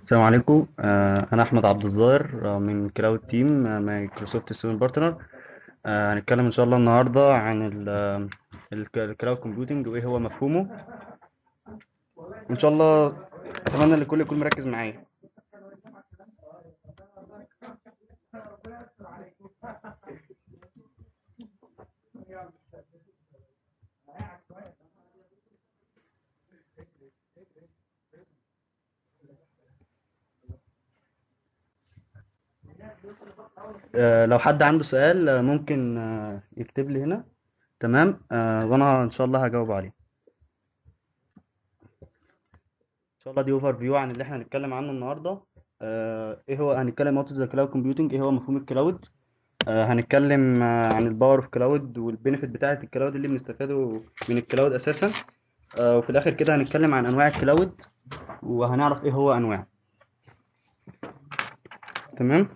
السلام عليكم آه، انا احمد عبد الظاهر آه، من كلاود تيم آه، مايكروسوفت ستودنت بارتنر آه، هنتكلم ان شاء الله النهارده عن الكلاود كومبيوتنج وايه هو مفهومه ان شاء الله اتمنى ان الكل يكون مركز معايا آه، لو حد عنده سؤال آه، ممكن آه، يكتب لي هنا تمام آه، وانا ان شاء الله هجاوب عليه ان شاء الله دي اوفر فيو عن اللي احنا هنتكلم عنه النهارده آه، ايه هو هنتكلم وات ذا كلاود كومبيوتنج ايه هو مفهوم الكلاود آه، هنتكلم آه، عن الباور اوف كلاود والبينفيت بتاعه الكلاود اللي بنستفاده من الكلاود اساسا آه، وفي الاخر كده هنتكلم عن انواع الكلاود وهنعرف ايه هو انواع تمام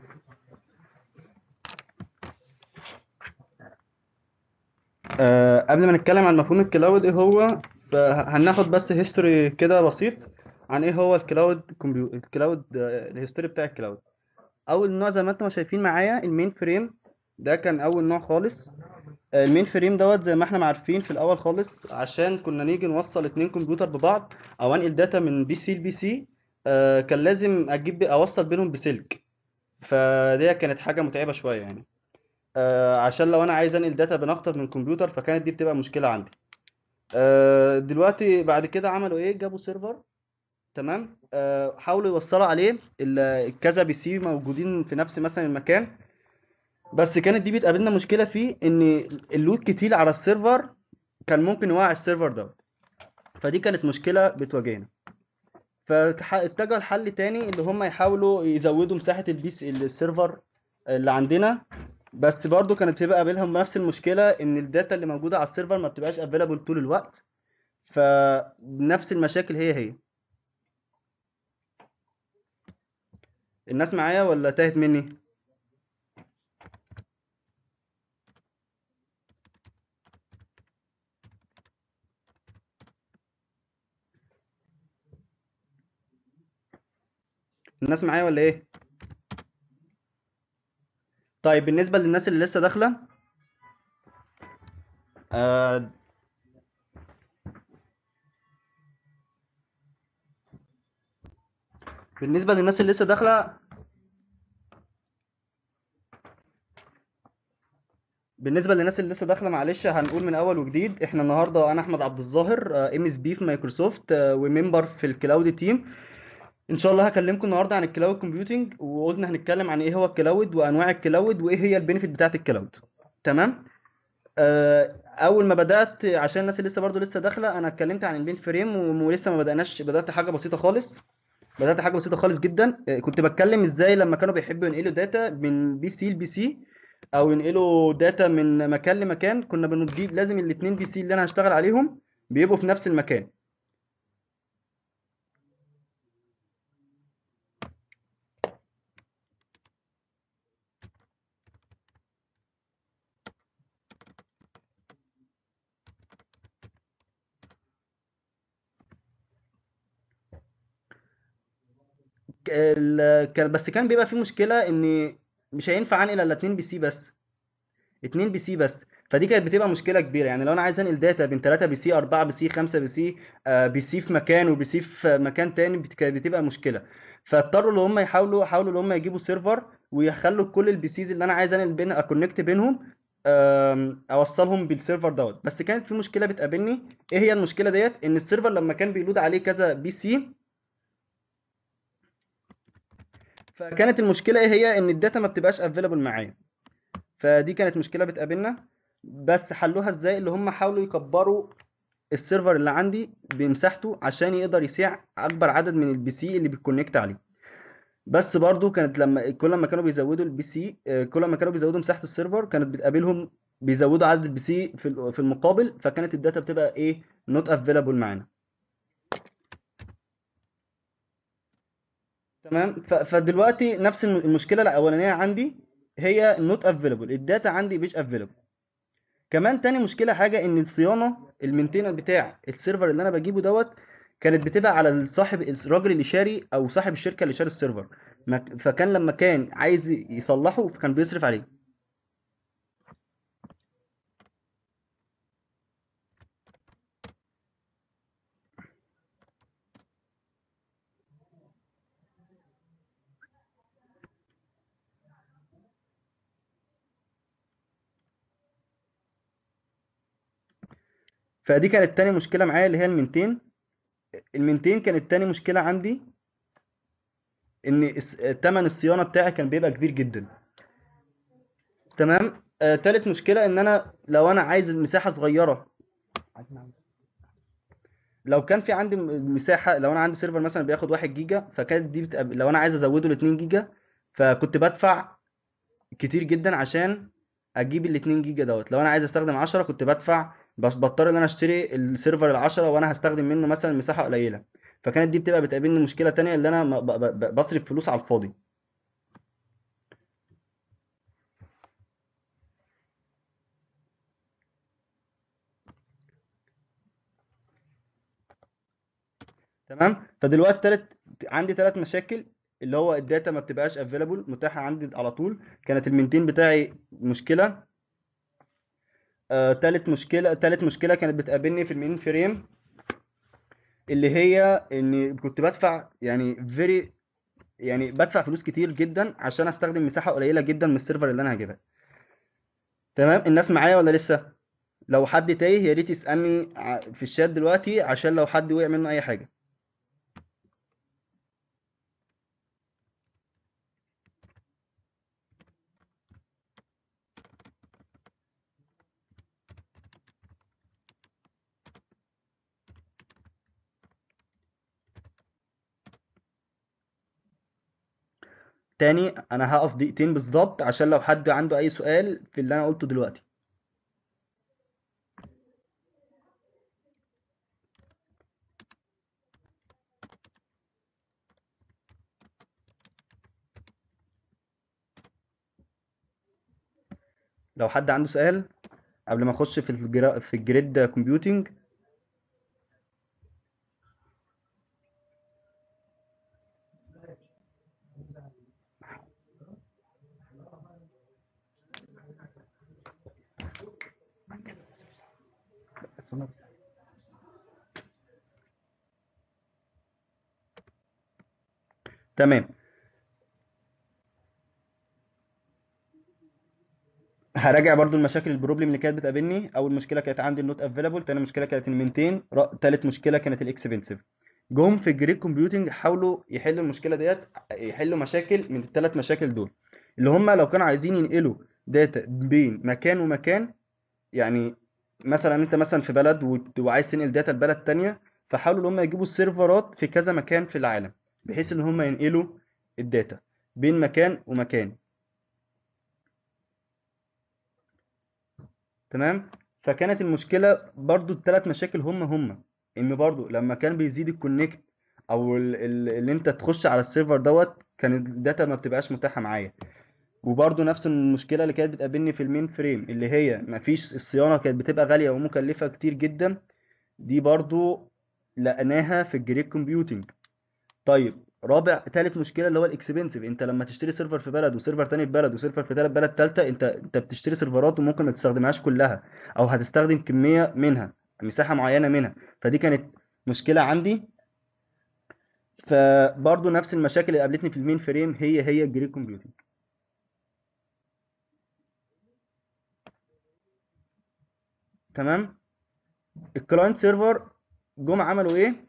آه، قبل ما نتكلم عن مفهوم الكلاود ايه هو فهناخد بس هيستوري كده بسيط عن ايه هو الكلاود كمبيو... الكلاود آه، الهيستوري بتاع الكلاود اول نوع زي ما انتم شايفين معايا المين فريم ده كان اول نوع خالص آه، المين فريم دوت زي ما احنا عارفين في الاول خالص عشان كنا نيجي نوصل اتنين كمبيوتر ببعض او انقل داتا من بي سي لبي سي آه، كان لازم اجيب اوصل بينهم بسلك فدي كانت حاجة متعبة شوية يعني آه، عشان لو انا عايز انقل داتا بين اكتر من كمبيوتر فكانت دي بتبقى مشكلة عندي آه، دلوقتي بعد كده عملوا ايه جابوا سيرفر تمام آه، حاولوا يوصلوا عليه ال- كذا بي سي موجودين في نفس مثلا المكان بس كانت دي بتقابلنا مشكلة فيه ان اللود كتير على السيرفر كان ممكن يوقع السيرفر دوت فدي كانت مشكلة بتواجهنا فاتجهوا لحل تاني اللي هم يحاولوا يزودوا مساحة البي سي السيرفر اللي عندنا بس برضو كانت بتبقى قابلهم نفس المشكلة ان الداتا اللي موجودة على السيرفر ما بتبقاش افيلابل طول الوقت فنفس المشاكل هي هي الناس معايا ولا تاهت مني الناس معايا ولا ايه طيب بالنسبة للناس اللي لسه داخلة آه بالنسبة للناس اللي لسه داخلة بالنسبة للناس اللي لسه داخلة معلش هنقول من أول وجديد احنا النهاردة أنا أحمد عبد الظاهر ام اس بي في مايكروسوفت آه، وممبر في الكلاود تيم ان شاء الله هكلمكم النهارده عن الكلاود كومبيوتنج وقلنا هنتكلم عن ايه هو الكلاود وانواع الكلاود وايه هي البينفيت بتاعت الكلاود تمام آه، اول ما بدات عشان الناس اللي لسه برضو لسه داخله انا اتكلمت عن المين فريم و- ولسه ما بداناش بدات حاجه بسيطه خالص بدات حاجه بسيطه خالص جدا آه، كنت بتكلم ازاي لما كانوا بيحبوا ينقلوا داتا من بي سي لبي سي او ينقلوا داتا من مكان لمكان كنا بنجيب لازم الاتنين بي سي اللي انا هشتغل عليهم بيبقوا في نفس المكان ال- كان بس كان بيبقى في مشكله ان مش هينفع انقل الا اتنين بي سي بس اتنين بي سي بس فدي كانت بتبقى مشكله كبيره يعني لو انا عايز انقل داتا بين 3 بي سي 4 بي سي 5 بي سي آه، بي سي في مكان وبي سي في مكان تاني بت- كانت بتبقى مشكله فاضطروا ان هم يحاولوا حاولوا ان هم يجيبوا سيرفر ويخلوا كل البي سيز اللي انا عايز انقل بين اكونكت بينهم آم، اوصلهم بالسيرفر دوت بس كانت في مشكله بتقابلني ايه هي المشكله ديت ان السيرفر لما كان بيلود عليه كذا بي سي فكانت المشكله ايه هي ان الداتا ما بتبقاش افيلابل معايا فدي كانت مشكله بتقابلنا بس حلوها ازاي اللي هم حاولوا يكبروا السيرفر اللي عندي بمساحته عشان يقدر يسيع اكبر عدد من البي سي اللي بيكونكت عليه بس برضو كانت لما كل ما كانوا بيزودوا البي سي آه، كل ما كانوا بيزودوا مساحة السيرفر كانت بتقابلهم بيزودوا عدد البي سي في ال- في المقابل فكانت الداتا بتبقى ايه نوت افيلابل معانا تمام ف- فدلوقتي نفس الم- المشكلة الأولانية عندي هي نوت افيلابل الداتا عندي مش افيلابل كمان تاني مشكلة حاجة ان الصيانة المينتينر بتاع السيرفر اللي انا بجيبه دوت كانت بتبقى على الصاحب الراجل اللي شاري او صاحب الشركه اللي شاري السيرفر ما- فكان لما كان عايز يصلحه كان بيصرف عليه فدي كانت تاني مشكله معايا اللي هي المنتين المنتين كانت تاني مشكله عندي ان الس- تمن الصيانه بتاعي كان بيبقى كبير جدا تمام آه، تالت مشكله ان انا لو انا عايز المساحه صغيره لو كان في عندي م- مساحه لو انا عندي سيرفر مثلا بياخد 1 جيجا فكانت دي بتبقى لو انا عايز ازوده ل 2 جيجا فكنت بدفع كتير جدا عشان اجيب ال 2 جيجا دوت لو انا عايز استخدم 10 كنت بدفع بس بضطر ان انا اشتري السيرفر ال 10 وانا هستخدم منه مثلا مساحه قليله فكانت دي بتبقى بتقابلني مشكله تانية اللي انا م- ب- ب- بصرف فلوس على الفاضي تمام فدلوقتي تلت عندي ثلاث مشاكل اللي هو الداتا ما بتبقاش افيلابل متاحه عندي على طول كانت المنتين بتاعي مشكله آه، تالت مشكله تالت مشكله كانت بتقابلني في المين فريم اللي هي اني كنت بدفع يعني فيري يعني بدفع فلوس كتير جدا عشان استخدم مساحه قليله جدا من السيرفر اللي انا هجيبها تمام الناس معايا ولا لسه لو حد تايه يا ريت يسالني ع- في الشات دلوقتي عشان لو حد وقع منه اي حاجه تاني انا هقف دقيقتين بالظبط عشان لو حد عنده اي سؤال في اللي انا قلته دلوقتي لو حد عنده سؤال قبل ما اخش في الجرا... في الجريد كومبيوتنج تمام هراجع برضو المشاكل البروبلم اللي كانت بتقابلني اول مشكله كانت عندي النوت افيلابل تاني مشكله كانت المينتين را... تالت مشكله كانت الاكسبنسيف جم في الجريد كومبيوتنج حاولوا يحلوا المشكله ديت يحلوا مشاكل من الثلاث مشاكل دول اللي هم لو كانوا عايزين ينقلوا داتا بين مكان ومكان يعني مثلا انت مثلا في بلد وت- وعايز تنقل داتا لبلد تانية فحاولوا ان هم يجيبوا السيرفرات في كذا مكان في العالم بحيث ان هم ينقلوا الداتا بين مكان ومكان تمام فكانت المشكله برضو الثلاث مشاكل هم هم ان برضو لما كان بيزيد الكونكت او ال- ال- اللي انت تخش على السيرفر دوت كان الداتا ما بتبقاش متاحه معايا وبرضو نفس المشكله اللي كانت بتقابلني في المين فريم اللي هي مفيش الصيانه كانت بتبقى غاليه ومكلفه كتير جدا دي برضو لقيناها في الجريد كومبيوتنج طيب رابع تالت مشكله اللي هو الاكسبنسيف انت لما تشتري سيرفر في بلد وسيرفر تاني في بلد وسيرفر في تالت بلد تالتة انت انت بتشتري سيرفرات وممكن ما تستخدمهاش كلها او هتستخدم كميه منها مساحه معينه منها فدي كانت مشكله عندي فبرضو نفس المشاكل اللي قابلتني في المين فريم هي هي الجريد كومبيوتنج تمام الكلاينت سيرفر جم عملوا ايه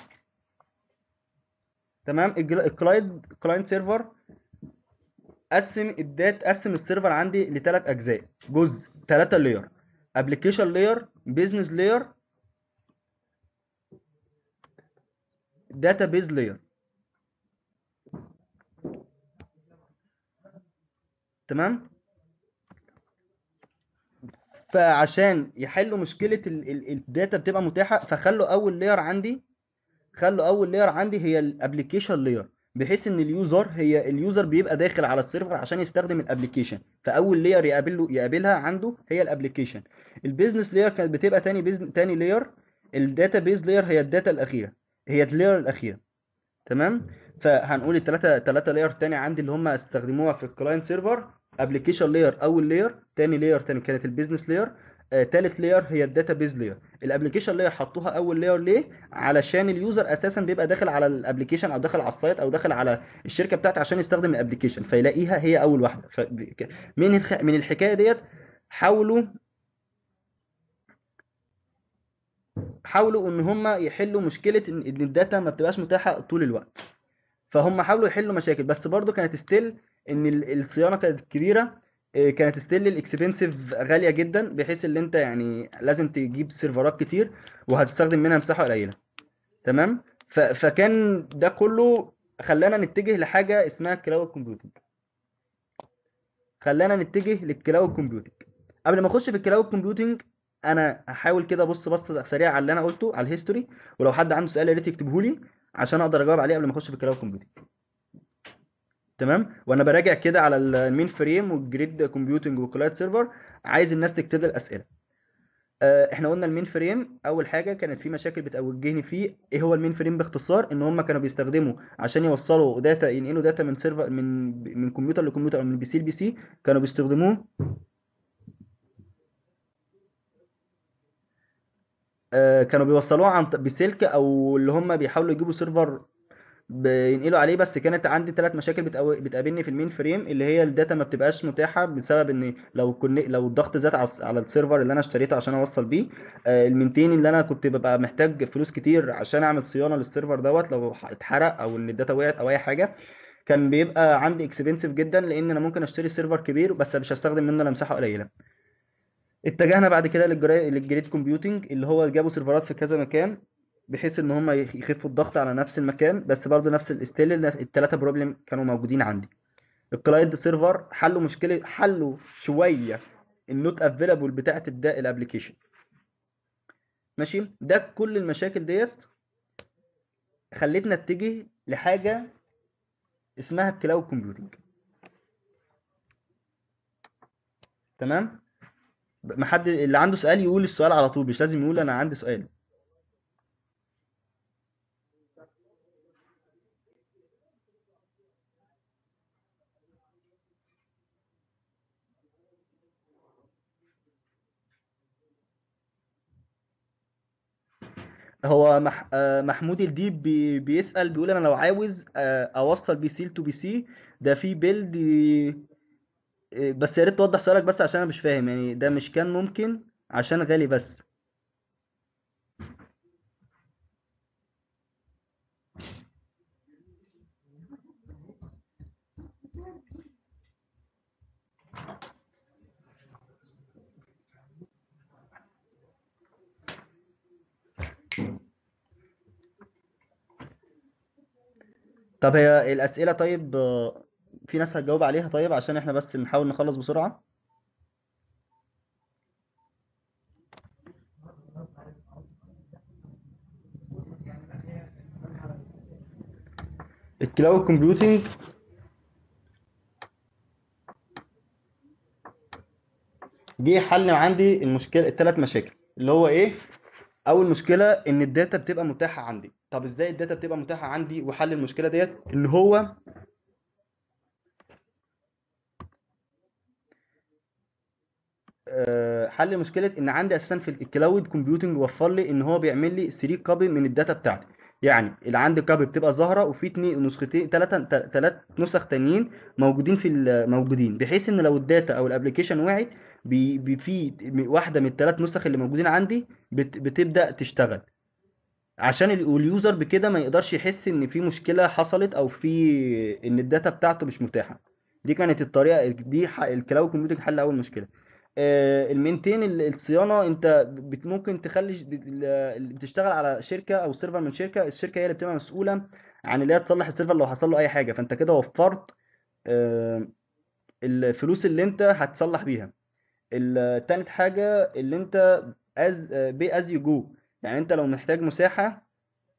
تمام الكلاينت كلاينت سيرفر قسم الدات قسم السيرفر عندي لثلاث اجزاء جزء ثلاثه لاير ابلكيشن لاير بيزنس لاير داتابيز لاير تمام فعشان يحلوا مشكله الداتا بتبقى متاحه فخلوا اول لاير عندي خلوا اول لاير عندي هي الابلكيشن لاير بحيث ان اليوزر هي اليوزر بيبقى داخل على السيرفر عشان يستخدم الابلكيشن فاول لاير يقابله يقابلها عنده هي الابلكيشن البيزنس لاير كانت بتبقى تاني بيزن تاني لاير الداتا بيز لاير هي الداتا الاخيره هي اللاير الاخيره تمام فهنقول الثلاثه ثلاثه لاير تاني عندي اللي هم استخدموها في الكلاينت سيرفر ابلكيشن لاير اول لاير تاني لاير تاني كانت البيزنس لاير آه، تالت لاير هي الداتا بيز لاير الابلكيشن لاير حطوها اول لاير ليه علشان اليوزر اساسا بيبقى داخل على الابلكيشن او داخل على السايت او داخل على الشركه بتاعتي عشان يستخدم الابلكيشن فيلاقيها هي اول واحده ف... من الخ... من الحكايه ديت حاولوا حاولوا ان هم يحلوا مشكله ان إن الداتا ما بتبقاش متاحه طول الوقت فهم حاولوا يحلوا مشاكل بس برضو كانت ستيل ان ال- الصيانه كانت كبيره إيه، كانت ستيل الاكسبنسيف غاليه جدا بحيث ان انت يعني لازم تجيب سيرفرات كتير وهتستخدم منها مساحه قليله تمام ف... فكان ده كله خلانا نتجه لحاجه اسمها كلاود كومبيوتنج خلانا نتجه للكلاود كومبيوتنج قبل ما اخش في الكلاود كومبيوتنج انا هحاول كده ابص بصه سريعه على اللي انا قلته على الهيستوري ولو حد عنده سؤال يا ريت يكتبه لي عشان اقدر اجاوب عليه قبل ما اخش في الكلاود كومبيوتنج تمام وانا براجع كده على المين فريم والجريد كومبيوتنج والكلاود سيرفر عايز الناس تكتب لي الاسئله آه، احنا قلنا المين فريم اول حاجه كانت في مشاكل بتواجهني فيه ايه هو المين فريم باختصار ان هم كانوا بيستخدموا عشان يوصلوا داتا ينقلوا داتا من سيرفر من من كمبيوتر لكمبيوتر او من بي سي لبي سي كانوا بيستخدموه آه، كانوا بيوصلوها عن ط- بسلك او اللي هم بيحاولوا يجيبوا سيرفر بينقلوا عليه بس كانت عندي ثلاث مشاكل بتقو- بتقابلني في المين فريم اللي هي الداتا ما بتبقاش متاحه بسبب ان لو كن... لو الضغط زاد على الس- على السيرفر اللي انا اشتريته عشان اوصل بيه آه، المينتين اللي انا كنت ببقى محتاج فلوس كتير عشان اعمل صيانه للسيرفر دوت لو ح- اتحرق او ان الداتا وقعت او اي حاجه كان بيبقى عندي اكسبنسيف جدا لان انا ممكن اشتري سيرفر كبير بس مش هستخدم منه الا مساحه قليله اتجهنا بعد كده للجرا- للجريد كومبيوتنج اللي هو جابوا سيرفرات في كذا مكان بحيث ان هم يخ- يخفوا الضغط على نفس المكان بس برضه نفس الستيل الثلاثه بروبلم كانوا موجودين عندي الكلاينت سيرفر حلوا مشكله حلوا شويه النوت افيلابل بتاعه الابلكيشن ماشي ده كل المشاكل ديت خلتنا اتجه لحاجه اسمها الكلاود كومبيوتنج تمام ما حد اللي عنده سؤال يقول السؤال على طول مش لازم يقول انا عندي سؤال هو مح... آه، محمود الديب بي... بيسأل بيقول انا لو عاوز آه، اوصل بي سي تو بي سي ده في بيلد آه، بس يا ريت توضح سؤالك بس عشان انا مش فاهم يعني ده مش كان ممكن عشان غالي بس طب هي الأسئلة طيب آه، في ناس هتجاوب عليها طيب عشان احنا بس نحاول نخلص بسرعة الكلاود كومبيوتنج جه حل عندي المشكلة الثلاث مشاكل اللي هو ايه اول مشكله ان الداتا بتبقى متاحه عندي طب ازاي الداتا بتبقى متاحه عندي وحل المشكله ديت ان هو آه، حل مشكله ان عندي اساسا في الكلاود كومبيوتنج وفر لي ان هو بيعمل لي 3 كوبي من الداتا بتاعتي يعني اللي عندي كوبي بتبقى ظاهره وفي اتنين نسختين ثلاثه ثلاث نسخ تانيين موجودين في ال- موجودين بحيث ان لو الداتا او الابلكيشن وقعت بي بي- في واحده من الثلاث نسخ اللي موجودين عندي بت- بتبدا تشتغل عشان ال- واليوزر بكده ما يقدرش يحس ان في مشكله حصلت او في ان الداتا بتاعته مش متاحه دي كانت الطريقه دي ح- الكلاود كومبيوتنج حل اول مشكله آه، المينتين ال- الصيانه انت بت- ممكن تخلي ش- ال- اللي بتشتغل على شركه او سيرفر من شركه الشركه هي اللي بتبقى مسؤوله عن اللي هي تصلح السيرفر لو حصل له اي حاجه فانت كده وفرت آه، الفلوس اللي انت هتصلح بيها ال- تالت حاجه اللي انت از بي از يو جو يعني انت لو محتاج مساحه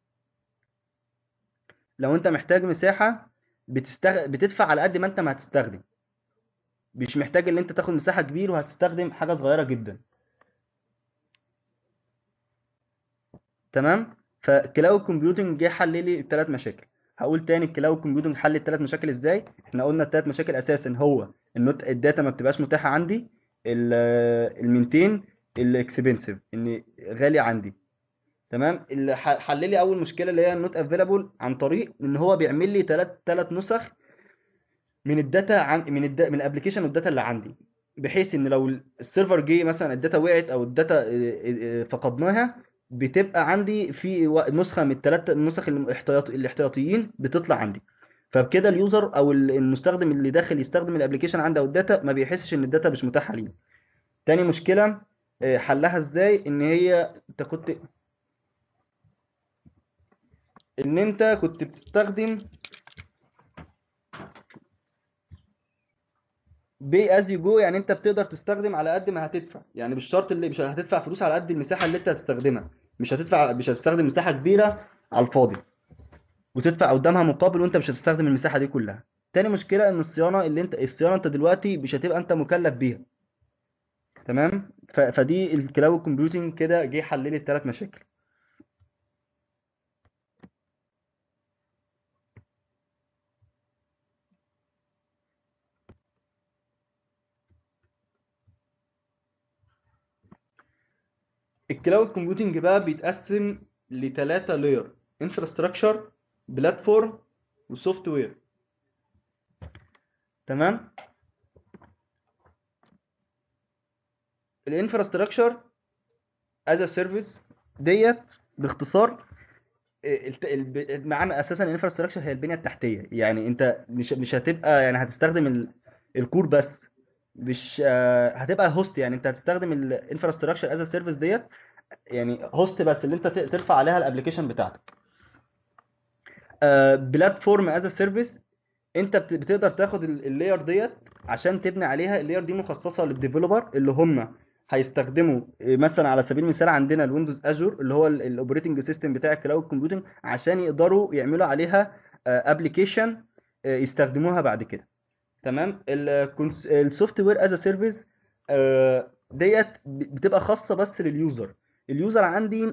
لو انت محتاج مساحة بتستغ... بتدفع على قد ما انت ما هتستخدم مش محتاج ان انت تاخد مساحة كبير وهتستخدم حاجة صغيرة جدا تمام فكلاود كومبيوتنج جه حل لي الثلاث مشاكل هقول تاني الكلاود كومبيوتنج حل الثلاث مشاكل ازاي احنا قلنا الثلاث مشاكل اساسا هو النوت الداتا ما بتبقاش متاحه عندي ال- المينتين الاكسبنسيف ان غالي عندي تمام اللي ح- حل لي اول مشكله اللي هي النوت افيلابل عن طريق ان هو بيعمل لي ثلاث ثلاث نسخ من الداتا عن من الد... من الابلكيشن والداتا اللي عندي بحيث ان لو السيرفر جه مثلا الداتا وقعت او الداتا اه، اه، فقدناها بتبقى عندي في و- نسخه من الثلاث النسخ الاحتياطي الاحتياطيين بتطلع عندي فبكده اليوزر او ال- المستخدم اللي داخل يستخدم الابلكيشن عنده او الداتا ما بيحسش ان الداتا مش متاحه ليه تاني مشكله اه، حلها ازاي ان هي انت كنت ان انت كنت بتستخدم بي از يو جو يعني انت بتقدر تستخدم على قد ما هتدفع يعني مش شرط اللي مش هتدفع فلوس على قد المساحه اللي انت هتستخدمها مش هتدفع مش هتستخدم مساحه كبيره على الفاضي وتدفع قدامها مقابل وانت مش هتستخدم المساحه دي كلها تاني مشكله ان الصيانه اللي انت الصيانه انت دلوقتي مش هتبقى انت مكلف بيها تمام ف... فدي الكلاود كومبيوتنج كده جه حل لي الثلاث مشاكل الكلاود كومبيوتنج بقى بيتقسم لثلاثة لاير انفراستراكشر بلاتفورم وسوفت وير تمام الانفراستراكشر از سيرفيس ديت باختصار الت- الب- معنى اساسا الانفراستراكشر هي البنيه التحتيه يعني انت مش مش هتبقى يعني هتستخدم ال- الكور بس مش آه، هتبقى هوست يعني انت هتستخدم الانفراستراكشر از سيرفيس ديت يعني هوست بس اللي انت ت- ترفع عليها الابلكيشن بتاعتك بلاتفورم از سيرفيس انت بت- بتقدر تاخد اللاير ديت عشان تبني عليها اللاير دي مخصصه للديفلوبر اللي هم هيستخدموا اه، مثلا على سبيل المثال عندنا الويندوز اجور اللي هو الاوبريتنج سيستم بتاع الكلاود كومبيوتنج عشان يقدروا يعملوا عليها ابلكيشن يستخدموها بعد كده تمام السوفت وير از سيرفيس ديت بتبقى خاصه بس لليوزر اليوزر عندي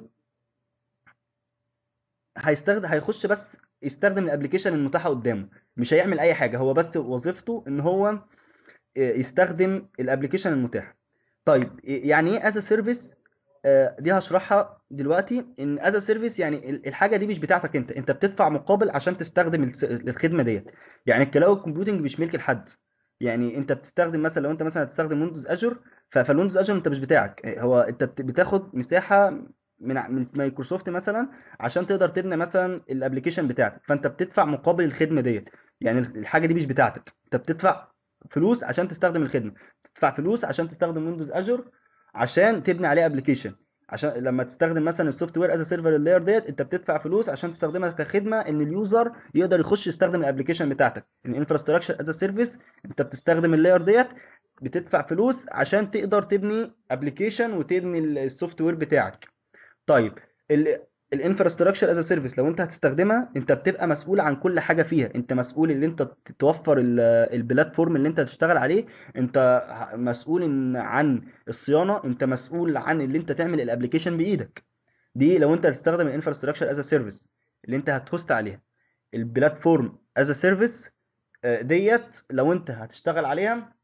هيستخدم هيخش بس يستخدم الابلكيشن المتاحه قدامه مش هيعمل اي حاجه هو بس وظيفته ان هو يستخدم الابلكيشن المتاح طيب يعني ايه از سيرفيس دي هشرحها دلوقتي ان از سيرفيس يعني ال- الحاجه دي مش بتاعتك انت انت بتدفع مقابل عشان تستخدم الس- الخدمه ديت يعني الكلاود كومبيوتنج مش ملك لحد يعني انت بتستخدم مثلا لو انت مثلا هتستخدم ويندوز اجور فالويندوز اجور انت مش بتاعك هو انت بت- بتاخد مساحه من ع- من مايكروسوفت مثلا عشان تقدر تبني مثلا الابلكيشن بتاعتك فانت بتدفع مقابل الخدمه ديت يعني الحاجه دي مش بتاعتك انت بتدفع فلوس عشان تستخدم الخدمه تدفع فلوس عشان تستخدم ويندوز اجور عشان تبني عليه ابلكيشن عشان لما تستخدم مثلا السوفت وير از سيرفر اللاير ديت انت بتدفع فلوس عشان تستخدمها كخدمه ان اليوزر يقدر يخش يستخدم الابلكيشن بتاعتك الانفراستراكشر از سيرفيس انت بتستخدم اللاير ديت بتدفع فلوس عشان تقدر تبني ابلكيشن وتبني السوفت وير بتاعك طيب الانفراستراكشر از سيرفيس لو انت هتستخدمها انت بتبقى مسؤول عن كل حاجه فيها انت مسؤول ان انت توفر ال- البلاتفورم اللي انت هتشتغل عليه انت ه- مسؤول إن عن الصيانه انت مسؤول عن اللي انت تعمل الابلكيشن بايدك دي لو انت هتستخدم الانفراستراكشر از سيرفيس اللي انت هتهوست عليها البلاتفورم از سيرفيس ديت لو انت هتشتغل عليها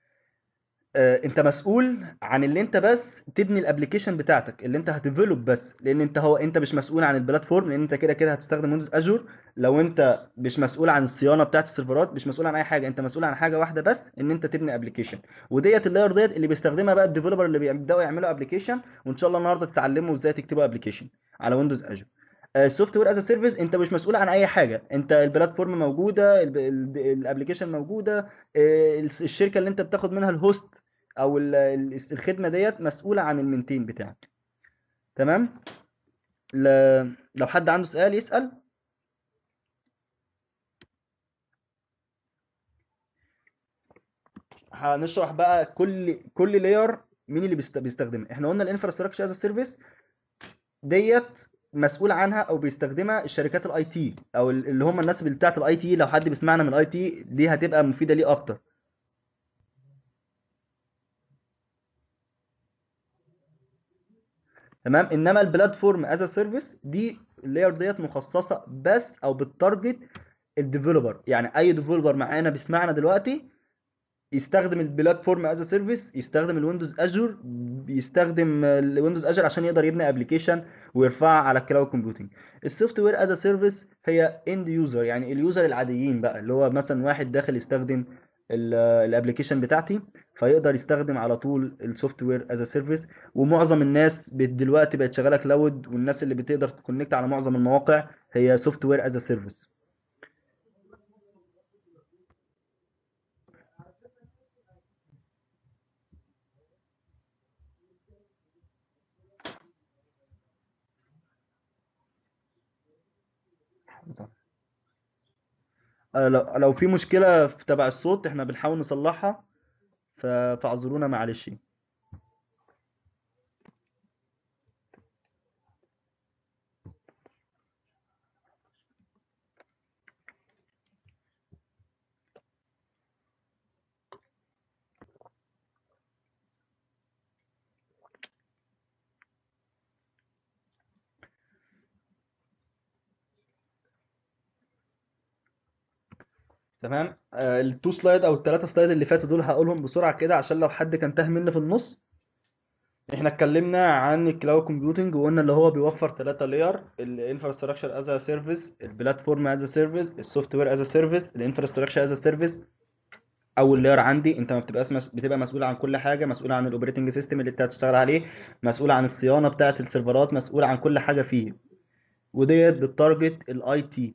آه، انت مسؤول عن اللي انت بس تبني الابلكيشن بتاعتك اللي انت هتديفلوب بس لان انت هو انت مش مسؤول عن البلاتفورم لان انت كده كده هتستخدم ويندوز اجور لو انت مش مسؤول عن الصيانه بتاعت السيرفرات مش مسؤول عن اي حاجه انت مسؤول عن حاجه واحده بس ان انت تبني ابلكيشن وديت اللاير ديت اللي بيستخدمها بقى الديفلوبر اللي بيبداوا يعملوا ابلكيشن وان شاء الله النهارده تتعلموا ازاي تكتبوا ابلكيشن على ويندوز اجور السوفت وير از سيرفيس انت مش مسؤول عن اي حاجه انت البلاتفورم موجوده الابلكيشن موجوده آه، الشركه اللي انت بتاخد منها الهوست او ال- ال- الخدمه ديت مسؤوله عن المنتين بتاعك تمام ل... لو حد عنده سؤال يسأل هنشرح بقى كل كل لاير مين اللي بيست... بيستخدمها احنا قلنا الانفراستراكشر از سيرفيس ديت مسؤول عنها او بيستخدمها الشركات الاي تي او ال- اللي هم الناس اللي بتاعت الاي تي لو حد بيسمعنا من الاي تي دي هتبقى مفيده ليه اكتر تمام انما البلاتفورم از سيرفيس دي اللاير ديت مخصصه بس او بالتارجت الديفلوبر يعني اي ديفلوبر معانا بيسمعنا دلوقتي يستخدم البلاتفورم از سيرفيس يستخدم الويندوز اجور يستخدم الويندوز اجور عشان يقدر يبني ابلكيشن ويرفعها على الكلاود كومبيوتنج السوفت وير از سيرفيس هي اند يوزر يعني اليوزر العاديين بقى اللي هو مثلا واحد داخل يستخدم الابلكيشن بتاعتي فيقدر يستخدم على طول السوفت وير از سيرفيس ومعظم الناس بت- دلوقتي بقت شغاله كلاود والناس اللي بتقدر تكونكت على معظم المواقع هي سوفت وير از سيرفيس آه، لو لو في مشكله في تبع الصوت احنا بنحاول نصلحها ف- فاعذرونا معلش تمام آه، التو سلايد او الثلاثه سلايد اللي فاتوا دول هقولهم بسرعه كده عشان لو حد كان تاه مني في النص احنا اتكلمنا عن الكلاود كومبيوتنج وقلنا اللي هو بيوفر ثلاثة لاير الانفراستراكشر از سيرفيس البلاتفورم از سيرفيس السوفت وير از سيرفيس الانفراستراكشر از سيرفيس اول لاير عندي انت ما بتبقاش مس... بتبقى مسؤول عن كل حاجه مسؤول عن الاوبريتنج سيستم اللي انت هتشتغل عليه مسؤول عن الصيانه بتاعه السيرفرات مسؤول عن كل حاجه فيه وديت بالتارجت الاي تي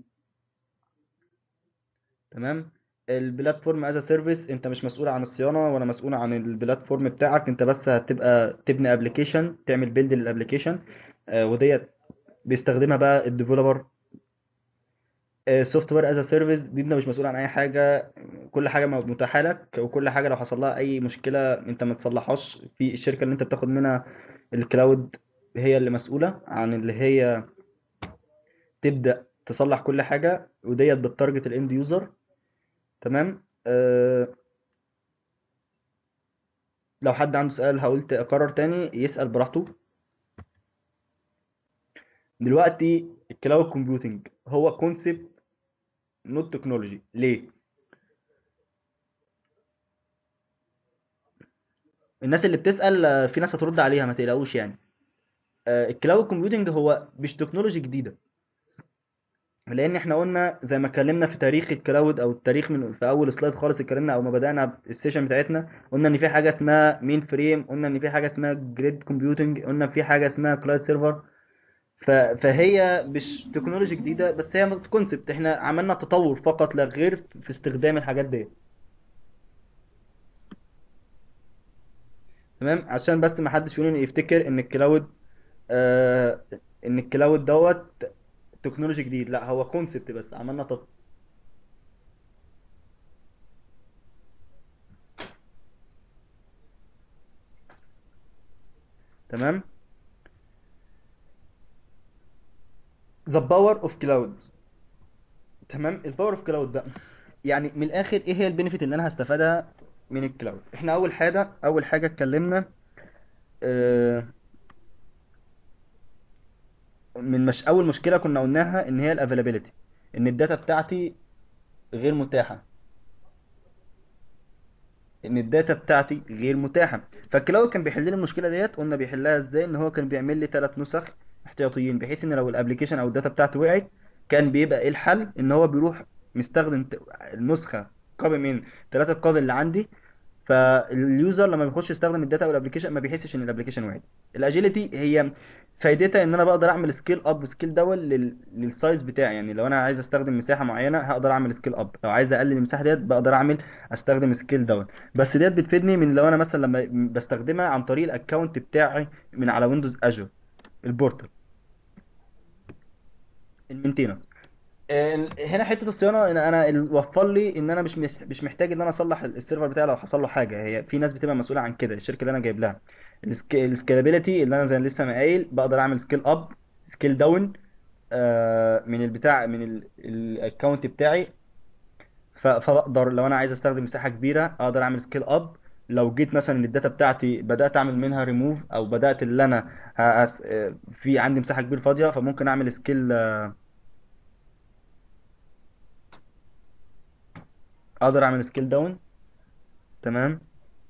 تمام البلاتفورم از سيرفيس انت مش مسؤول عن الصيانه ولا مسؤول عن البلاتفورم بتاعك انت بس هتبقى تبني ابلكيشن تعمل بيلد للابلكيشن وديت بيستخدمها بقى الديفلوبر سوفت وير از سيرفيس دي انت مش مسؤول عن اي حاجه كل حاجه متاحه لك وكل حاجه لو حصل لها اي مشكله انت ما تصلحهاش في الشركه اللي انت بتاخد منها الكلاود هي اللي مسؤوله عن اللي هي تبدا تصلح كل حاجه وديت بالتارجت الاند يوزر تمام أه لو حد عنده سؤال هقول ت- اكرر تاني يسأل براحته دلوقتي الكلاود كومبيوتنج هو كونسبت نوت تكنولوجي ليه الناس اللي بتسأل آه، في ناس هترد عليها ما تقلقوش يعني آه، الكلاود كومبيوتنج هو مش تكنولوجي جديدة لان احنا قلنا زي ما اتكلمنا في تاريخ الكلاود او التاريخ من في اول سلايد خالص اتكلمنا او ما بدأنا السيشن بتاعتنا قلنا ان في حاجة اسمها مين فريم قلنا ان في حاجة اسمها جريد كومبيوتنج قلنا في حاجة اسمها كلاود سيرفر ف... فهي مش تكنولوجي جديدة بس هي كونسبت احنا عملنا تطور فقط لا غير في استخدام الحاجات دي تمام عشان بس ما حدش يقول ان يفتكر ان الكلاود آه ان الكلاود دوت تكنولوجي جديد لا هو كونسبت بس عملنا تط... تمام the power of cloud تمام الباور اوف كلاود بقى يعني من الاخر ايه هي البينفيت اللي انا هستفادها من الكلاود احنا اول حاجه اول حاجه اتكلمنا آه، من مش اول مشكله كنا قلناها ان هي الافيلابيلتي ان الداتا بتاعتي غير متاحه ان الداتا بتاعتي غير متاحه فالكلاود كان بيحل لي المشكله ديت قلنا بيحلها ازاي ان هو كان بيعمل لي ثلاث نسخ احتياطيين بحيث ان لو الابليكيشن او الداتا بتاعتي وقعت كان بيبقى ايه الحل ان هو بيروح مستخدم ت- النسخه كوبي من ثلاثه الكوبي اللي عندي فاليوزر لما بيخش يستخدم الداتا او الابلكيشن ما بيحسش ان الابلكيشن وقع الاجيلتي هي فايدتها ان انا بقدر اعمل سكيل اب سكيل دون لل... للسايز بتاعي يعني لو انا عايز استخدم مساحه معينه هقدر اعمل سكيل اب لو عايز اقلل المساحه ديت بقدر اعمل استخدم سكيل داون بس ديت بتفيدني من لو انا مثلا لما بستخدمها عن طريق الاكونت بتاعي من على ويندوز اجور البورتال المينتيننس آه، هنا حته الصيانه انا انا ال- وفر لي ان انا مش مس- مش محتاج ان انا اصلح السيرفر بتاعي لو حصل له حاجه هي في ناس بتبقى مسؤوله عن كده الشركه اللي انا جايب لها السكيلابيلتي اللي انا زي لسه ما قايل بقدر اعمل سكيل اب سكيل داون من البتاع من الاكونت بتاعي ف- فبقدر لو انا عايز استخدم مساحه كبيره اقدر اعمل سكيل اب لو جيت مثلا الداتا بتاعتي بدات اعمل منها ريموف او بدات اللي انا هأس... في عندي مساحه كبيره فاضيه فممكن اعمل سكيل اقدر اعمل سكيل داون تمام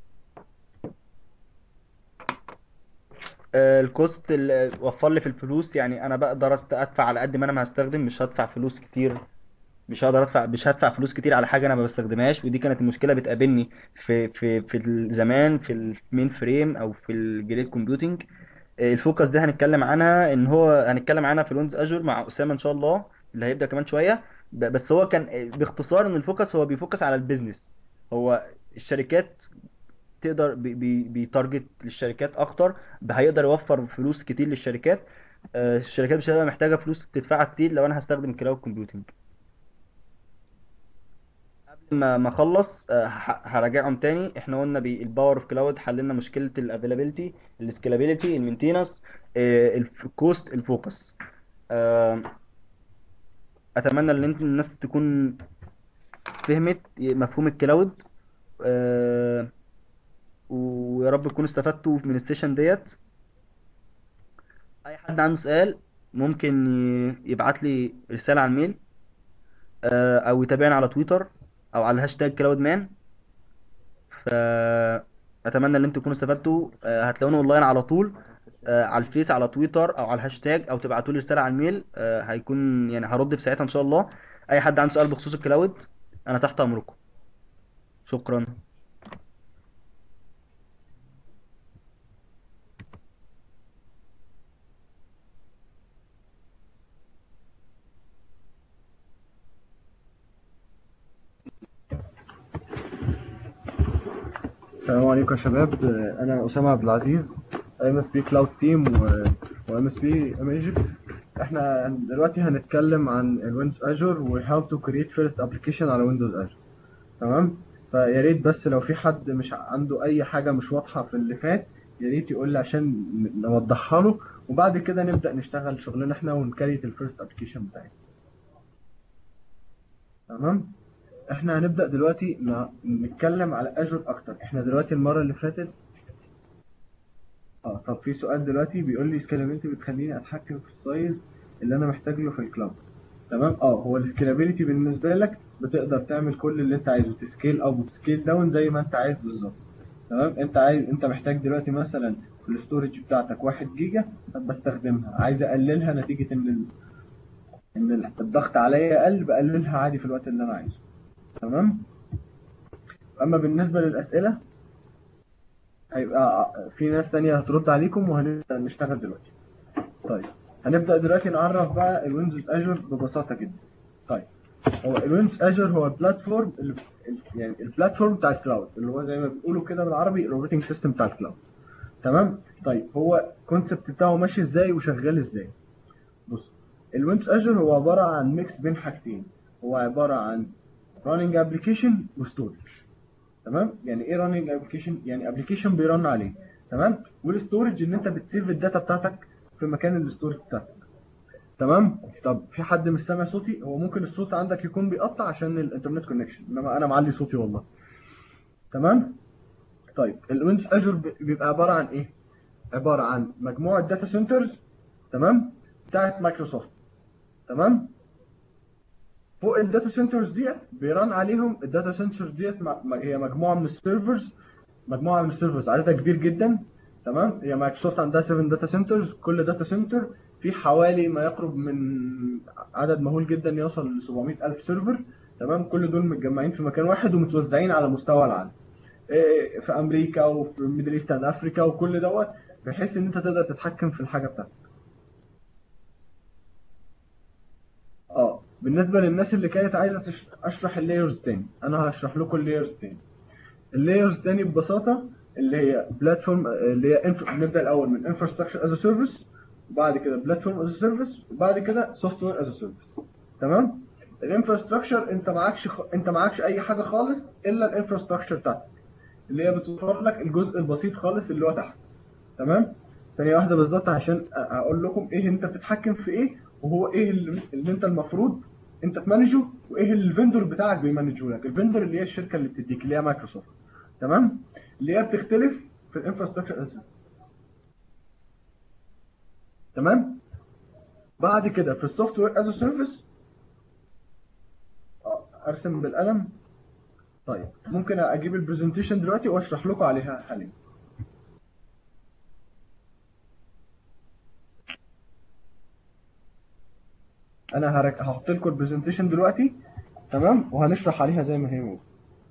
آه، الكوست اللي وفر لي في الفلوس يعني انا بقدر أست- ادفع على قد ما انا ما هستخدم مش هدفع فلوس كتير مش هقدر ادفع مش هدفع فلوس كتير على حاجه انا ما بستخدمهاش ودي كانت المشكله بتقابلني في في في زمان في المين فريم او في الجريد كومبيوتنج الفوكس ده هنتكلم عنها ان هو هنتكلم عنها في الويندوز اجور مع اسامه ان شاء الله اللي هيبدا كمان شويه ب- بس هو كان باختصار ان الفوكس هو بيفوكس على البيزنس هو الشركات تقدر بي بي بيتارجت للشركات اكتر هيقدر يوفر فلوس كتير للشركات آه، الشركات مش هتبقى محتاجه فلوس تدفعها كتير لو انا هستخدم كلاود كومبيوتنج قبل ما ما اخلص آه، ه- هراجعهم تاني احنا قلنا بالباور اوف كلاود حللنا مشكله الافيلابيلتي السكيلابيلتي المينتيننس الكوست الفوكس اتمنى ان انت الناس تكون فهمت مفهوم الكلاود آه، ويا رب تكونوا استفدتوا من السيشن ديت اي حد عنده سؤال ممكن يبعت لي رسالة على الميل آه، او يتابعني على تويتر او على الهاشتاج كلاود مان فاتمنى ان انتوا تكونوا استفدتوا آه، هتلاقوني اونلاين على طول آه، على الفيس على تويتر او على الهاشتاج او تبعتوا لي رسالة على الميل آه، هيكون يعني هرد في ساعتها ان شاء الله اي حد عنده سؤال بخصوص الكلاود انا تحت امركم شكرا السلام عليكم يا شباب انا اسامه عبد العزيز ام اس بي كلاود تيم و ام اس بي ام ايجيبت احنا دلوقتي هنتكلم عن الويندوز اجور و how to create first application على ويندوز اجور تمام فيا ريت بس لو في حد مش عنده اي حاجه مش واضحه في اللي فات يا ريت يقول لي عشان نوضحها له وبعد كده نبدا نشتغل شغلنا احنا ونكريت الفيرست ابلكيشن بتاعنا تمام احنا هنبدأ دلوقتي ن- نتكلم على اجور اكتر احنا دلوقتي المرة اللي فاتت اه طب في سؤال دلوقتي بيقول لي سكيلابيلتي بتخليني اتحكم في السايز اللي انا محتاج له في الكلاود تمام اه هو السكيلابيلتي بالنسبة لك بتقدر تعمل كل اللي انت عايزه تسكيل اب وتسكيل داون زي ما انت عايز بالظبط تمام انت عايز انت محتاج دلوقتي مثلا الاستورج بتاعتك 1 جيجا طب بستخدمها عايز اقللها نتيجة ان ال... ان الضغط عليا قل بقللها عادي في الوقت اللي انا عايزه تمام اما بالنسبه للاسئله هيبقى في ناس تانية هترد عليكم وهنبدا نشتغل دلوقتي طيب هنبدا دلوقتي نعرف بقى الويندوز اجور ببساطه جدا طيب هو الويندوز اجور هو البلاتفورم اللي يعني البلاتفورم بتاع الكلاود اللي هو زي ما بيقولوا كده بالعربي الاوبريتنج سيستم بتاع الكلاود تمام طيب هو الكونسبت بتاعه ماشي ازاي وشغال ازاي بص الويندوز اجور هو عباره عن ميكس بين حاجتين هو عباره عن running application وستورج تمام يعني ايه running application يعني ابلكيشن بيرن عليه تمام والستورج ان انت بتسيف الداتا بتاعتك في مكان الستورج بتاعتك تمام طب في حد مش سامع صوتي هو ممكن الصوت عندك يكون بيقطع عشان الانترنت كونكشن انما انا معلي صوتي والله تمام طيب الويندوز اجور بيبقى عباره عن ايه عباره عن مجموعه داتا سنترز تمام بتاعت مايكروسوفت تمام فوق الداتا سنترز ديت بيران عليهم الداتا سنترز ديت م- م- هي مجموعه من السيرفرز مجموعه من السيرفرز عددها كبير جدا تمام هي مايكروسوفت عندها 7 داتا سنترز كل داتا سنتر في حوالي ما يقرب من عدد مهول جدا يوصل ل 700 الف سيرفر تمام كل دول متجمعين في مكان واحد ومتوزعين على مستوى العالم إيه، في امريكا وفي ميدل ايست اند افريكا وكل دوت بحيث ان انت تقدر تتحكم في الحاجه بتاعتك اه بالنسبه للناس اللي كانت عايزه تش... اشرح اللايرز تاني انا هشرح لكم اللايرز تاني اللايرز تاني ببساطه اللي هي بلاتفورم اللي هي انف... نبدا الاول من انفراستراكشر از سيرفيس وبعد كده بلاتفورم از سيرفيس وبعد كده سوفت وير از سيرفيس تمام الانفراستراكشر انت معكش خ... انت معكش اي حاجه خالص الا الانفراستراكشر بتاعتك اللي هي بتوفر لك الجزء البسيط خالص اللي هو تحت تمام ثانيه واحده بالظبط عشان أ- اقول لكم ايه انت بتتحكم في ايه وهو ايه اللي, اللي انت المفروض انت تمانجه وايه اللي الفندور بتاعك بيمانجه لك الفندور اللي هي الشركه اللي بتديك اللي هي مايكروسوفت تمام اللي هي بتختلف في الانفراستراكشر تمام بعد كده في السوفت وير از سيرفيس ارسم بالقلم طيب ممكن اجيب البرزنتيشن دلوقتي واشرح لكم عليها حاليا انا هرك... هحط لكم البرزنتيشن دلوقتي تمام وهنشرح عليها زي ما هي موجوده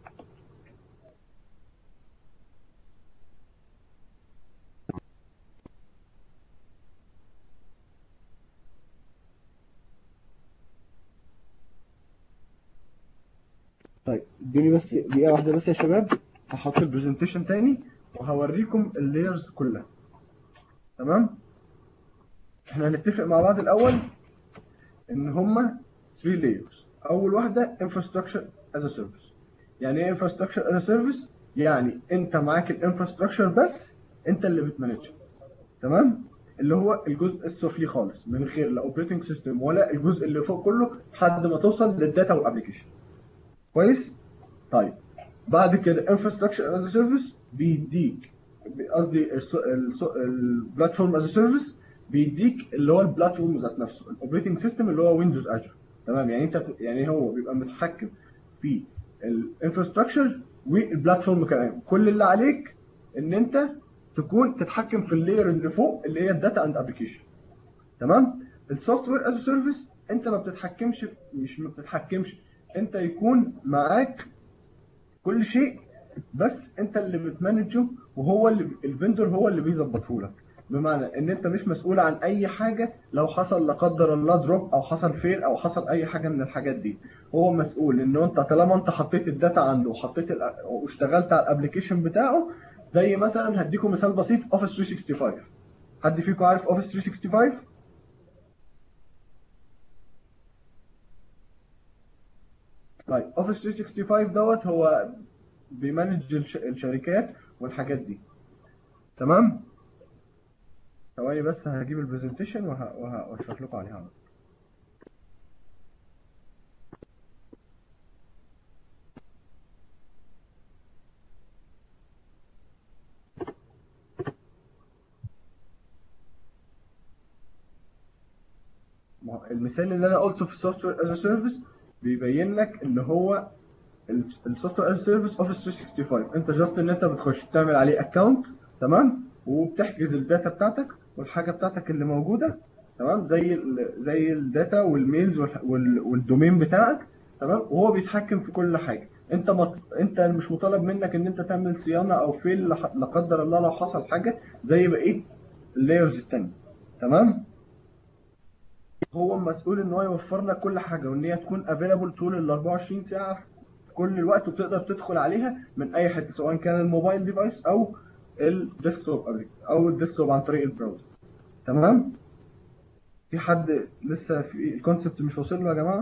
طيب ادوني بس دقيقة واحدة بس يا شباب هحط البرزنتيشن تاني وهوريكم اللايرز كلها تمام احنا هنتفق مع بعض الأول إن هما 3 layers أول واحدة infrastructure as a service يعني ايه infrastructure as a service؟ يعني أنت معاك الانفراستراكشر بس أنت اللي بتمانجها تمام؟ اللي هو الجزء السفلي خالص من غير لا اوبريتنج سيستم ولا الجزء اللي فوق كله لحد ما توصل للداتا والابلكيشن كويس طيب بعد كده انفراستراكشر از سيرفيس بيديك قصدي البلاتفورم از سيرفيس بيديك اللي هو البلاتفورم ذات نفسه الاوبريتنج سيستم اللي هو ويندوز اجر تمام يعني انت يعني هو بيبقى متحكم في الانفراستراكشر والبلاتفورم كمان كل اللي عليك ان انت تكون تتحكم في اللاير اللي فوق اللي هي الداتا اند ابلكيشن تمام السوفت وير از سيرفيس انت ما بتتحكمش مش ما بتتحكمش انت يكون معاك كل شيء بس انت اللي بتمانجه وهو اللي الفندور هو اللي بيظبطه لك بمعنى ان انت مش مسؤول عن اي حاجه لو حصل لا قدر الله دروب او حصل فيل او حصل اي حاجه من الحاجات دي هو مسؤول ان انت طالما انت حطيت الداتا عنده وحطيت ال واشتغلت على الابلكيشن بتاعه زي مثلا هديكم مثال بسيط اوفيس 365 حد فيكم عارف اوفيس 365 طيب اوفيس 365 دوت هو بيمانج الش- الشركات والحاجات دي تمام ثواني بس هجيب البرزنتيشن وه- وه- وهشرح لكم عليها ما هو المثال اللي انا قلته في السوفت وير از سيرفيس بيبين لك اللي هو السوفت وير از سيرفيس اوفيس 365 انت جاست ان انت بتخش تعمل عليه اكونت تمام وبتحجز الداتا بتاعتك والحاجه بتاعتك اللي موجوده تمام زي ال زي الداتا والميلز والح- وال- والدومين بتاعك تمام وهو بيتحكم في كل حاجه انت مط... انت مش مطالب منك ان انت تعمل صيانه او فيل لح- لا قدر الله لو حصل حاجه زي بقيه اللايرز التانيه تمام هو مسؤول ان هو يوفر لك كل حاجه وان هي تكون افيلابل طول ال 24 ساعه في كل الوقت وتقدر تدخل عليها من اي حته سواء كان الموبايل ديفايس او الديسكتوب او الديسكتوب عن طريق البراوزر تمام في حد لسه في الكونسبت مش واصل له يا جماعه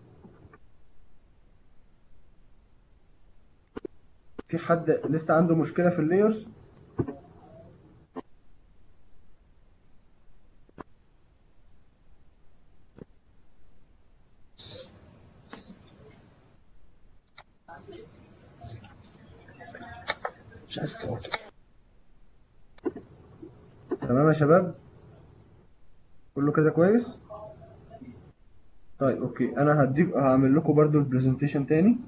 في حد لسه عنده مشكله في اللايرز مش عايز تواصل تمام يا شباب كله كده كويس طيب اوكي انا هديك هعمل لكم برضو البرزنتيشن تاني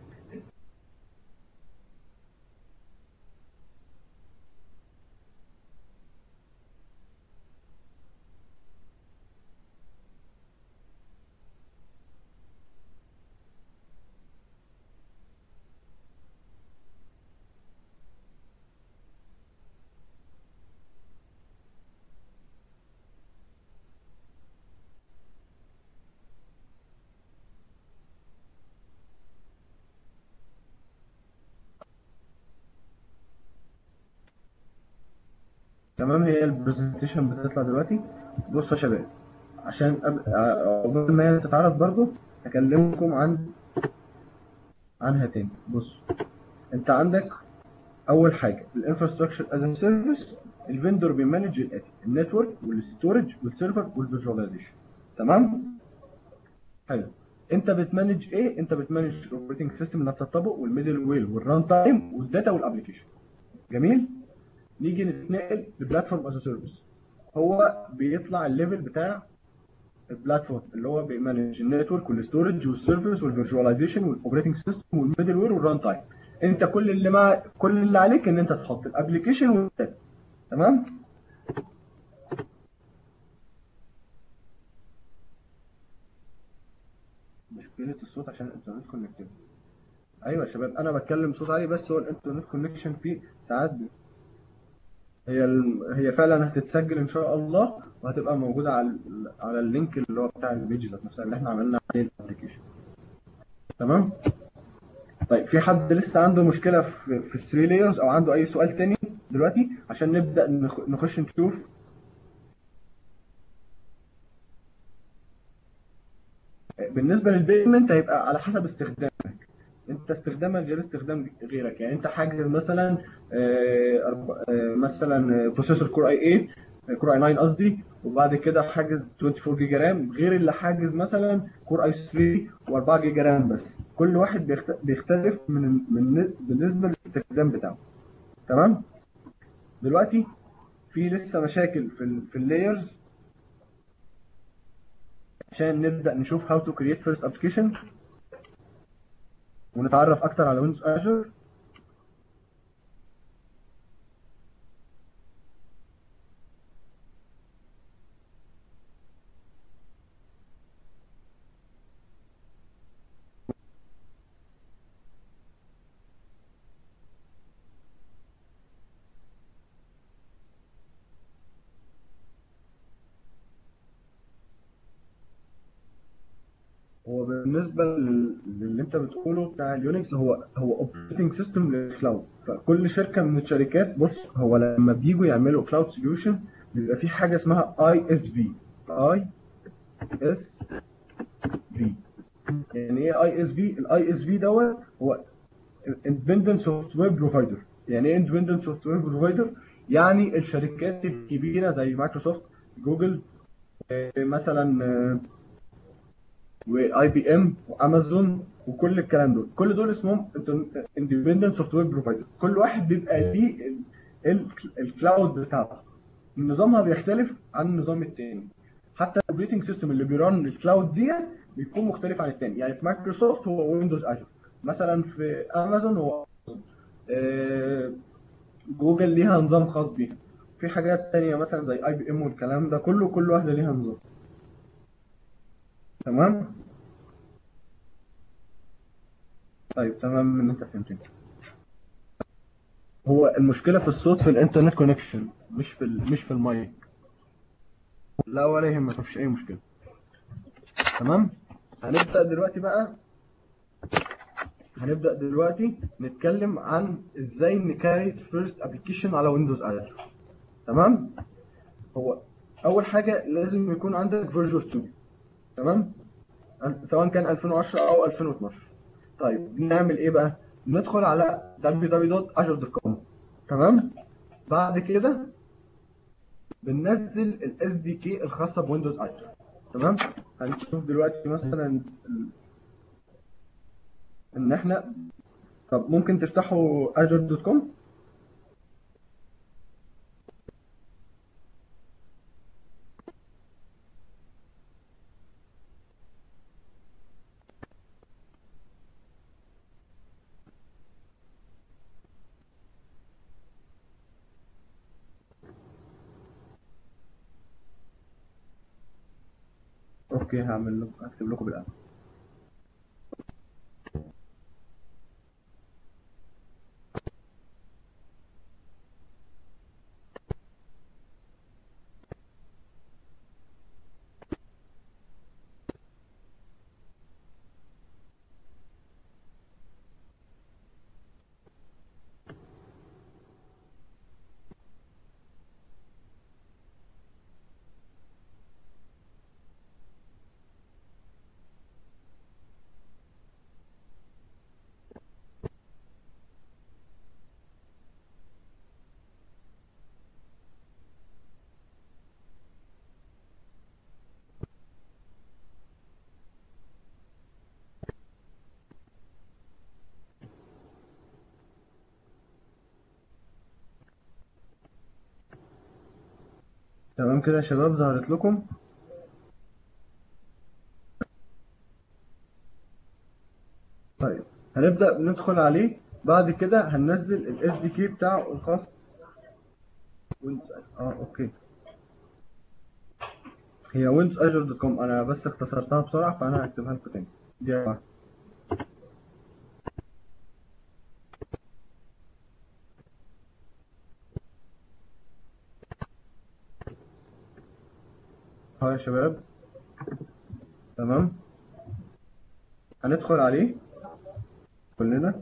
تمام هي البرزنتيشن بتطلع دلوقتي بصوا يا شباب عشان أب- ع- قبل ما هي تتعرض برضو هكلمكم عن عنها تاني بص انت عندك اول حاجه الانفراستراكشر از سيرفيس الفندور بيمانج الاتي النتورك والستورج والسيرفر والفيجواليزيشن تمام حلو انت بتمانج ايه انت بتمانج الاوبريتنج سيستم اللي هتسطبه والميدل ويل والران تايم والداتا والابلكيشن جميل نيجي نتنقل لبلاتفورم از سيرفيس هو بيطلع الليفل بتاع البلاتفورم اللي هو بيمانج النتورك والستورج والسيرفرز والفيرجواليزيشن والاوبريتنج سيستم والميدل وير والران تايم انت كل اللي مع كل اللي عليك ان انت تحط الابلكيشن والداتا تمام مشكلة الصوت عشان الانترنت كونكتد ايوه يا شباب انا بتكلم صوت عالي بس هو الانترنت كونكشن فيه تعدي هي ال... هي فعلا هتتسجل ان شاء الله وهتبقى موجوده على ال... على اللينك اللي هو بتاع البيج ذات نفسها اللي احنا عملنا عليه الابلكيشن تمام طيب في حد لسه عنده مشكله في في الثري لايرز او عنده اي سؤال تاني دلوقتي عشان نبدا نخ... نخش نشوف بالنسبه للبيمنت هيبقى على حسب استخدامك انت استخدامك غير استخدام غيرك يعني انت حاجز مثلا آه، أرب- آه، مثلا بروسيسور كور اي 8 كور اي 9 قصدي وبعد كده حاجز 24 جيجا رام غير اللي حاجز مثلا كور اي 3 و4 جيجا رام بس كل واحد بيخت- بيختلف من من بالنسبه للاستخدام بتاعه تمام دلوقتي في لسه مشاكل في ال في اللايرز عشان نبدا نشوف how to create first application ونتعرف اكتر على ويندوز اجر هو بالنسبه لل- للي انت بتقوله بتاع اليونكس هو هو اوبريتنج سيستم للكلاود فكل شركه من الشركات بص هو لما بييجوا يعملوا كلاود سوليوشن بيبقى في حاجه اسمها اي اس في اي اس في يعني ايه اي اس في الاي اس في دوت هو اندبندنت سوفت وير بروفايدر يعني ايه اندبندنت سوفت وير بروفايدر يعني الشركات الكبيره زي مايكروسوفت جوجل آه، مثلا آه، واي بي ام وامازون وكل الكلام دول كل دول اسمهم اندبندنت سوفت وير بروفايدر كل واحد بيبقى ليه ال- ال- الكلاود بتاعته نظامها بيختلف عن النظام التاني حتى الاوبريتنج سيستم اللي بيرن الكلاود دي بيكون مختلف عن التاني يعني في مايكروسوفت هو ويندوز اجر مثلا في امازون هو آه، جوجل ليها نظام خاص بيها في حاجات تانية مثلا زي اي بي ام والكلام ده كله كل واحدة ليها نظام تمام طيب تمام ان انت فهمتني هو المشكلة في الصوت في الانترنت كونكشن مش في ال... مش في المايك لا ولا يهمك مفيش اي مشكلة تمام هنبدأ دلوقتي بقى هنبدأ دلوقتي نتكلم عن ازاي نكريت فيرست ابلكيشن على ويندوز اجر تمام هو اول حاجة لازم يكون عندك فيرجوال ستوديو تمام سواء كان 2010 او 2012 طيب نعمل ايه بقى ندخل على www.azure.com تمام بعد كده بننزل الاس دي كي الخاصه بويندوز اجر تمام هنشوف دلوقتي مثلا ال- ان احنا طب ممكن تفتحوا azure.com اوكي هعمل لكم اكتب لكم بالقلم تمام كده يا شباب ظهرت لكم طيب هنبدأ ندخل عليه بعد كده هننزل ال SDK بتاعه الخاص ويندوز اه اوكي هي ويندوز اجر دوت كوم انا بس اختصرتها بسرعة فانا هكتبها لكم تاني دي واحدة. ها يا شباب تمام هندخل عليه كلنا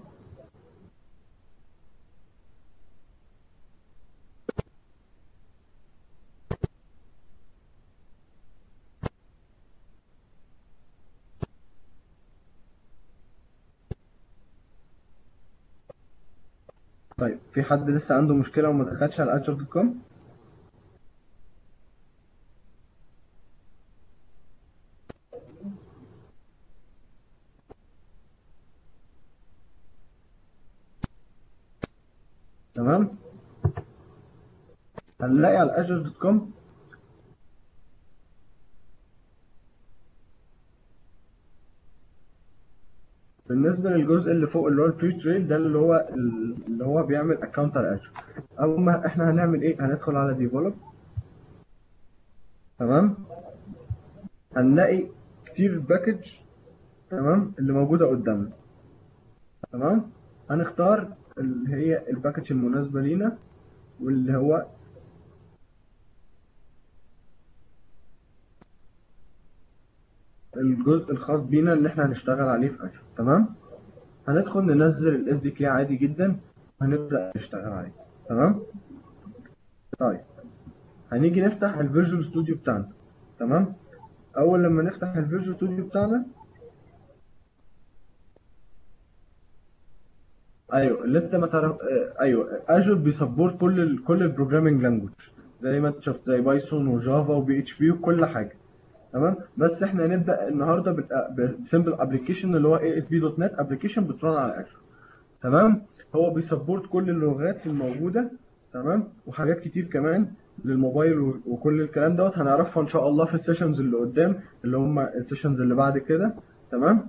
طيب في حد لسه عنده مشكلة وما دخلش على اجر دوت كوم تمام هنلاقي على اجر دوت كوم بالنسبة للجزء اللي فوق اللي هو البري تريل ده اللي هو اللي هو بيعمل اكونت على اجر اول ما احنا هنعمل ايه هندخل على ديفلوب تمام هنلاقي كتير باكج تمام اللي موجودة قدامنا تمام هنختار اللي هي الباكج المناسبة لينا واللي هو الجزء الخاص بينا اللي احنا هنشتغل عليه في اجر تمام هندخل ننزل الاس دي كي عادي جدا وهنبدأ نشتغل عليه تمام طيب هنيجي نفتح الفيجوال ستوديو بتاعنا تمام اول لما نفتح الفيجوال ستوديو بتاعنا ايوه اللي انت ما تعرف آه، ايوه اجور بيسبورت كل ال... كل البروجرامينج لانجوج زي ما انت شفت زي بايثون وجافا وبي اتش بي وكل حاجه تمام بس احنا هنبدا النهارده بسمبل ابلكيشن اللي هو اي اس بي دوت نت ابلكيشن بترن على اجور تمام هو بيسبورت كل اللغات الموجوده تمام وحاجات كتير كمان للموبايل و- وكل الكلام دوت هنعرفها ان شاء الله في السيشنز اللي قدام اللي هم السيشنز اللي بعد كده تمام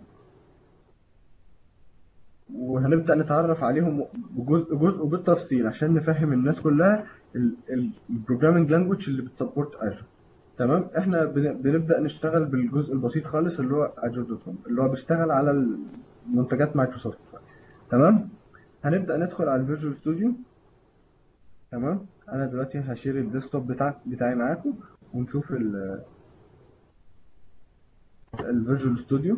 وهنبدأ نتعرف عليهم بجزء جزء بالتفصيل عشان نفهم الناس كلها البروجرامينج لانجوج اللي بتسبورت اجر تمام احنا بن- بنبدأ نشتغل بالجزء البسيط خالص اللي هو اجر دوت كوم اللي هو بيشتغل على منتجات مايكروسوفت تمام هنبدأ ندخل على الفيجوال ستوديو تمام انا دلوقتي هشير الديسكتوب بتاع بتاعي معاكم ونشوف ال الفيجوال ستوديو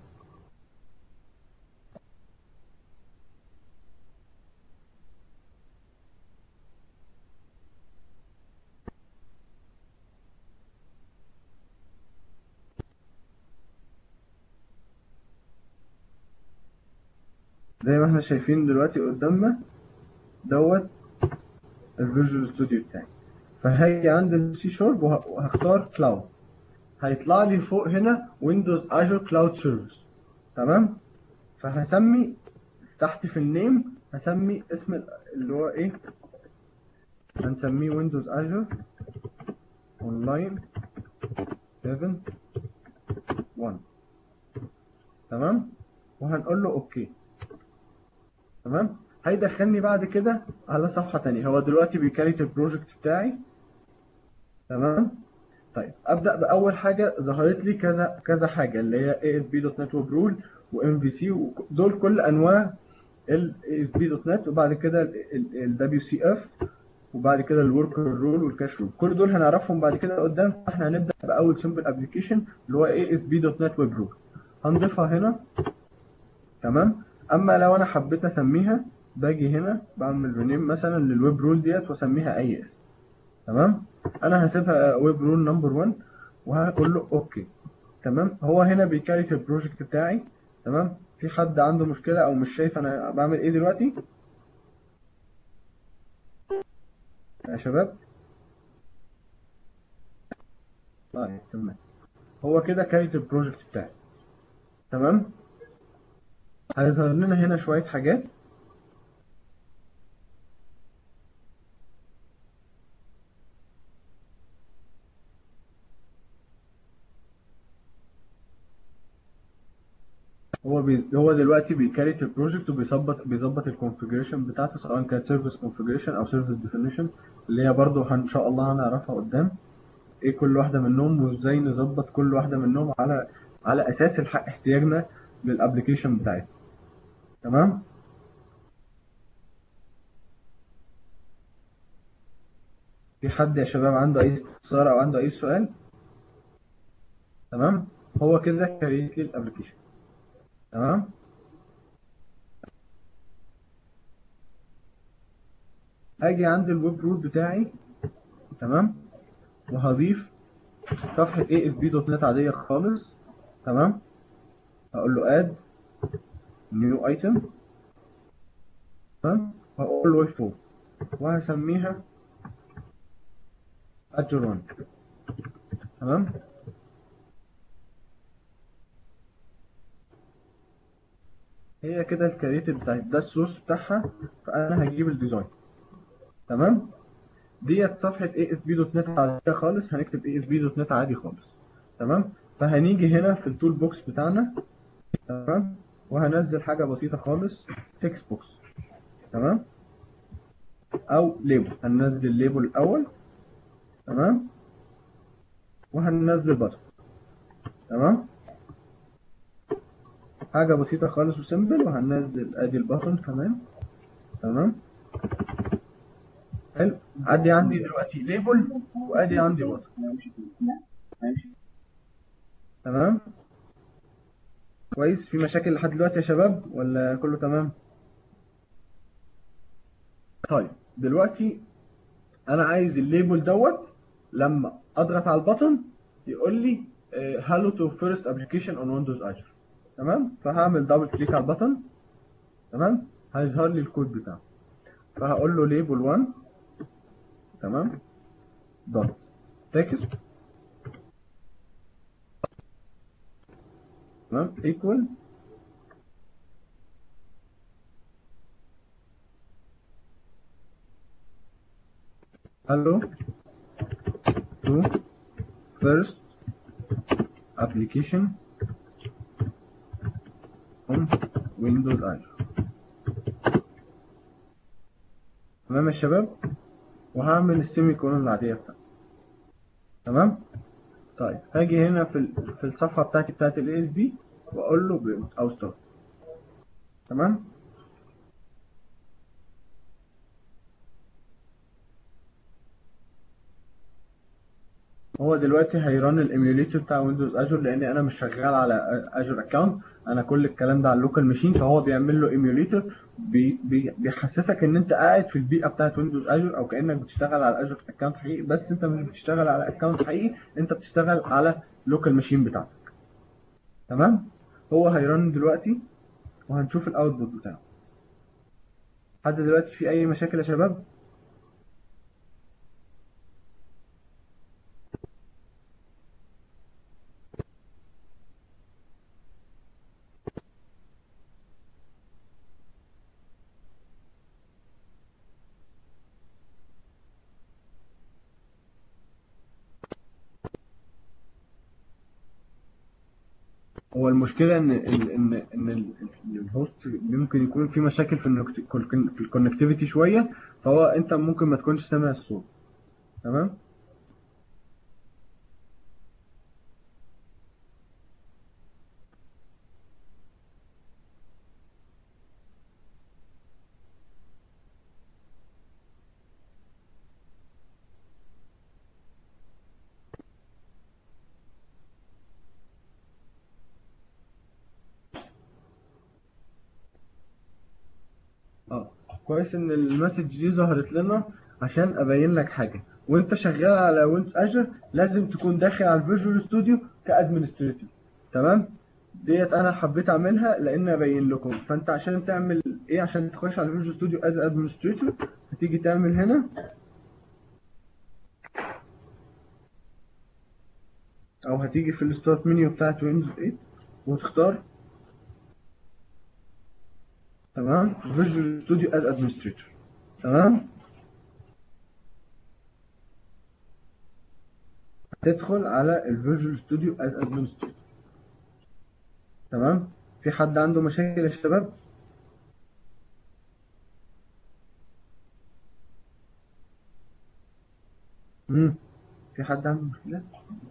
زي ما احنا شايفين دلوقتي قدامنا دوت الفيجوال ستوديو بتاعي فهاجي عند السي شارب وهختار كلاود هيطلع لي فوق هنا ويندوز اجر كلاود سيرفيس تمام فهسمي تحت في النيم هسمي اسم ال- اللي هو ايه هنسميه ويندوز اجر اونلاين 7 1 تمام وهنقول له اوكي تمام هيدخلني بعد كده على صفحة تانية هو دلوقتي بيكريت البروجكت بتاعي تمام طيب ابدا باول حاجه ظهرت لي كذا كذا حاجه اللي هي ASP.NET ويب رول وام في سي دول كل انواع ال ASP.NET وبعد كده ال WCF وبعد كده الوركر رول والكاش رول كل دول هنعرفهم بعد كده قدام احنا هنبدا باول سمبل ابلكيشن اللي هو ASP.NET ويب رول هنضيفها هنا تمام اما لو انا حبيت اسميها باجي هنا بعمل رينيم مثلا للويب رول ديت واسميها اي اسم تمام انا هسيبها ويب رول نمبر 1 وهقول له اوكي تمام هو هنا بيكاريت البروجكت بتاعي تمام في حد عنده مشكلة او مش شايف انا بعمل ايه دلوقتي يا شباب طيب تمام هو كده كاريت البروجكت بتاعي تمام هيظهر لنا هنا شوية حاجات هو بي هو دلوقتي بيكريت البروجكت وبيظبط بيظبط الكونفيجريشن بتاعته سواء كانت سيرفيس كونفيجريشن او سيرفيس ديفينيشن اللي هي برضو ان شاء الله هنعرفها قدام ايه كل واحده منهم وازاي نظبط كل واحده منهم على على اساس الحق احتياجنا للابلكيشن بتاعتنا تمام في حد يا شباب عنده اي استفسار او عنده اي سؤال تمام هو كده كريت لي الابلكيشن تمام اجي عند الويب روت بتاعي تمام وهضيف صفحة ASP.NET عادية خالص تمام هقول له add new item تمام هقول له web form وهسميها Azure One تمام هي كده الكريتيف بتاعت ده السورس بتاعها فانا هجيب الديزاين تمام ديت صفحة ASP.NET عادية خالص هنكتب ASP.NET عادي خالص تمام فهنيجي هنا في التول بوكس بتاعنا تمام وهنزل حاجة بسيطة خالص تكست بوكس تمام او ليبل هننزل ليبل الاول تمام وهننزل بطن تمام حاجة بسيطة خالص وسيمبل وهننزل ادي البطن كمان تمام حلو ادي عندي دلوقتي ليبل وادي عندي بطن تمام كويس في مشاكل لحد دلوقتي يا شباب ولا كله تمام طيب دلوقتي انا عايز الليبل دوت لما اضغط على البطن يقول لي هالو تو فيرست ابلكيشن اون ويندوز اجر تمام فهعمل دبل كليك على البطن تمام هيظهر لي الكود بتاعه فهقول له ليبل 1 تمام دوت تكست تمام ايكوال hello to first application on Windows Azure تمام يا شباب وهعمل السيمي كولون العادية بتاعتي تمام طيب هاجي هنا في ال- في الصفحة بتاعتي بتاعت ال ASP واقول له build او start تمام هو دلوقتي هيران الايميوليتور بتاع ويندوز اجور لان انا مش شغال على اجور اكونت انا كل الكلام ده على اللوكال ماشين فهو بيعمل له ايميوليتور بي بي بيحسسك ان انت قاعد في البيئه بتاعت ويندوز اجور او كانك بتشتغل على اجور اكونت حقيقي بس انت مش بتشتغل على اكونت حقيقي انت بتشتغل على لوكال ماشين بتاعتك تمام هو هيران دلوقتي وهنشوف الاوتبوت بتاعه لحد دلوقتي في اي مشاكل يا شباب هو المشكلة إن إن إن إن ال- ال- الهوست ممكن يكون في مشاكل في النكت- في الكونكتيفيتي شوية فهو أنت ممكن ما تكونش سامع الصوت تمام اه كويس إن المسج دي ظهرت لنا عشان أبين لك حاجة وأنت شغال على ويندوز أجر لازم تكون داخل على الفيجوال ستوديو كأدمنستريتور تمام ديت انا حبيت اعملها لان ابين لكم فانت عشان تعمل ايه عشان تخش على الفيجوال ستوديو از ادمنستريتور هتيجي تعمل هنا او هتيجي في الستارت منيو بتاعت ويندوز 8 وتختار تمام فيجوال ستوديو از ادمنستريتور تمام تدخل على الفيجوال ستوديو از ادمنستريتور تمام في حد عنده مشاكل يا شباب مم. في حد عنده مشكلة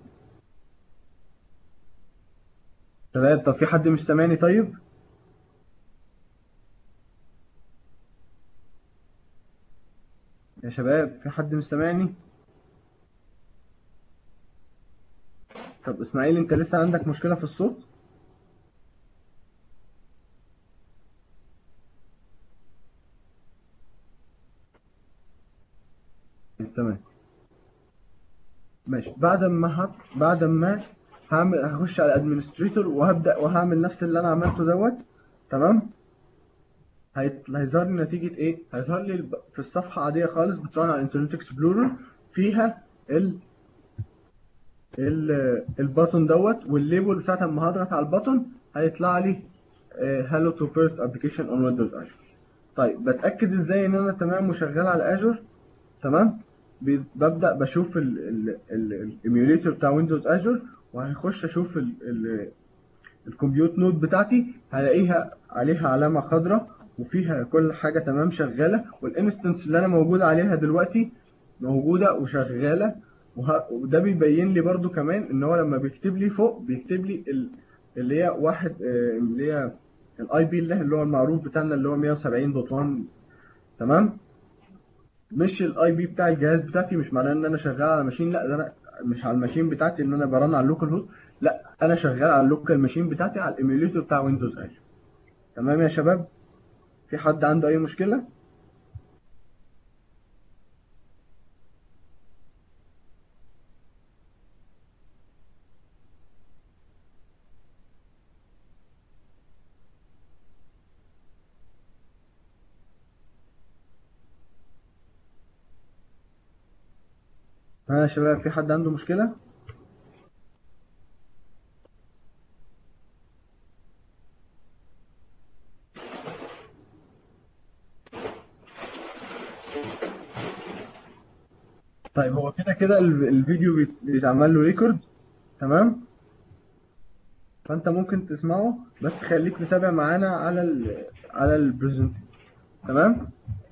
شباب طب في حد مش سامعني طيب يا شباب في حد مش سامعني طب اسماعيل انت لسه عندك مشكلة في الصوت تمام ماشي بعد ما هت... بعد ما هعمل هخش على ادمنستريتور وهبدأ وهعمل نفس اللي انا عملته دوت تمام هيت- هيظهر لي نتيجة ايه هيظهر لي الب- في الصفحة عادية خالص بترن على الانترنت اكسبلورر فيها ال ال البutton دوت والليبل بتاعت لما هضغط على البutton هيطلع لي هالو تو فيرست ابلكيشن اون ويندوز اجور طيب بتأكد ازاي ان انا تمام وشغال على اجور تمام بي- ببدأ بشوف الايميوليتور بتاع ويندوز اجور وهخش اشوف ال- ال- الكمبيوت نود بتاعتي هلاقيها عليها علامة خضراء وفيها كل حاجة تمام شغالة والانستنس اللي انا موجود عليها دلوقتي موجودة وشغالة وه... وده بيبين لي برضو كمان ان هو لما بيكتب لي فوق بيكتب لي ال... اللي هي واحد آه، اللي هي الاي بي اللي اللي هو المعروف بتاعنا اللي هو 170.1 تمام مش الاي بي بتاع الجهاز بتاعتي مش معناه ان انا شغال على ماشين لا ده انا مش على الماشين بتاعتي ان انا برن على اللوكال هوست لا انا شغال على اللوكال ماشين بتاعتي على الايميوليتور بتاع ويندوز اجر تمام يا شباب في حد عنده اي مشكله ها يا شباب في حد عنده مشكله طيب هو كده كده ال- الفيديو بيت- بيتعمل له ريكورد تمام فانت ممكن تسمعه بس خليك متابع معانا على ال على البرزنت تمام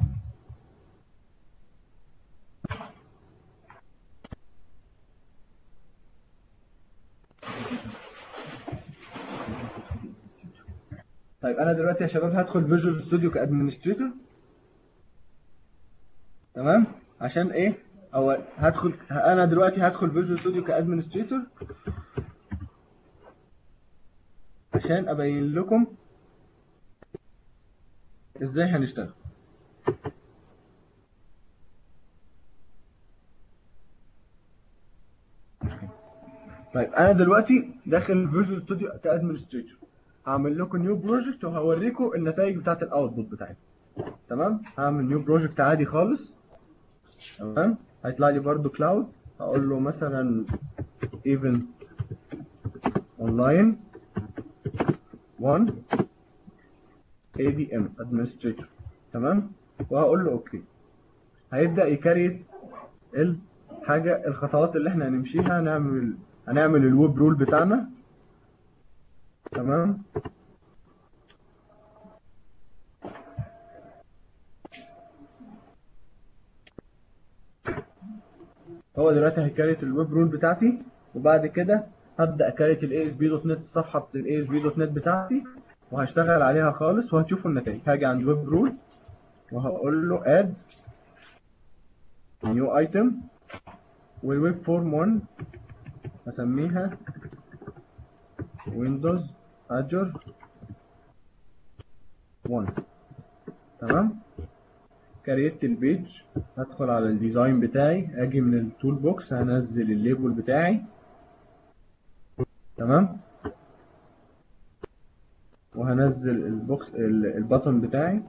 طيب انا دلوقتي يا شباب هدخل فيجوال ستوديو كادمنستريتور تمام عشان ايه او هدخل انا دلوقتي هدخل فيجوال ستوديو كادمنستريتور عشان ابين لكم ازاي هنشتغل طيب انا دلوقتي داخل فيجوال ستوديو كادمنستريتور هعمل لكم نيو بروجكت وهوريكم النتائج بتاعت الاوتبوت بتاعتي تمام هعمل نيو بروجكت عادي خالص تمام هيطلع لي برضو كلاود هقول له مثلا even online 1 ADM administrator تمام وهقول له اوكي هيبدأ يكريت الحاجة الخطوات اللي احنا هنمشيها هنعمل هنعمل الويب رول بتاعنا تمام هو دلوقتي هيكريت الويب رول بتاعتي وبعد كده هبدأ اكريت الاي اس بي دوت نت الصفحة بتاعت الاي اس بي دوت نت بتاعتي وهشتغل عليها خالص وهتشوفوا النتائج هاجي عند ويب رول وهقول له اد نيو ايتم والويب فورم 1 هسميها ويندوز اجر 1 تمام كريت البيج هدخل على الديزاين بتاعي اجي من التول بوكس هنزل الليبل بتاعي تمام وهنزل البوكس ال- البطن بتاعي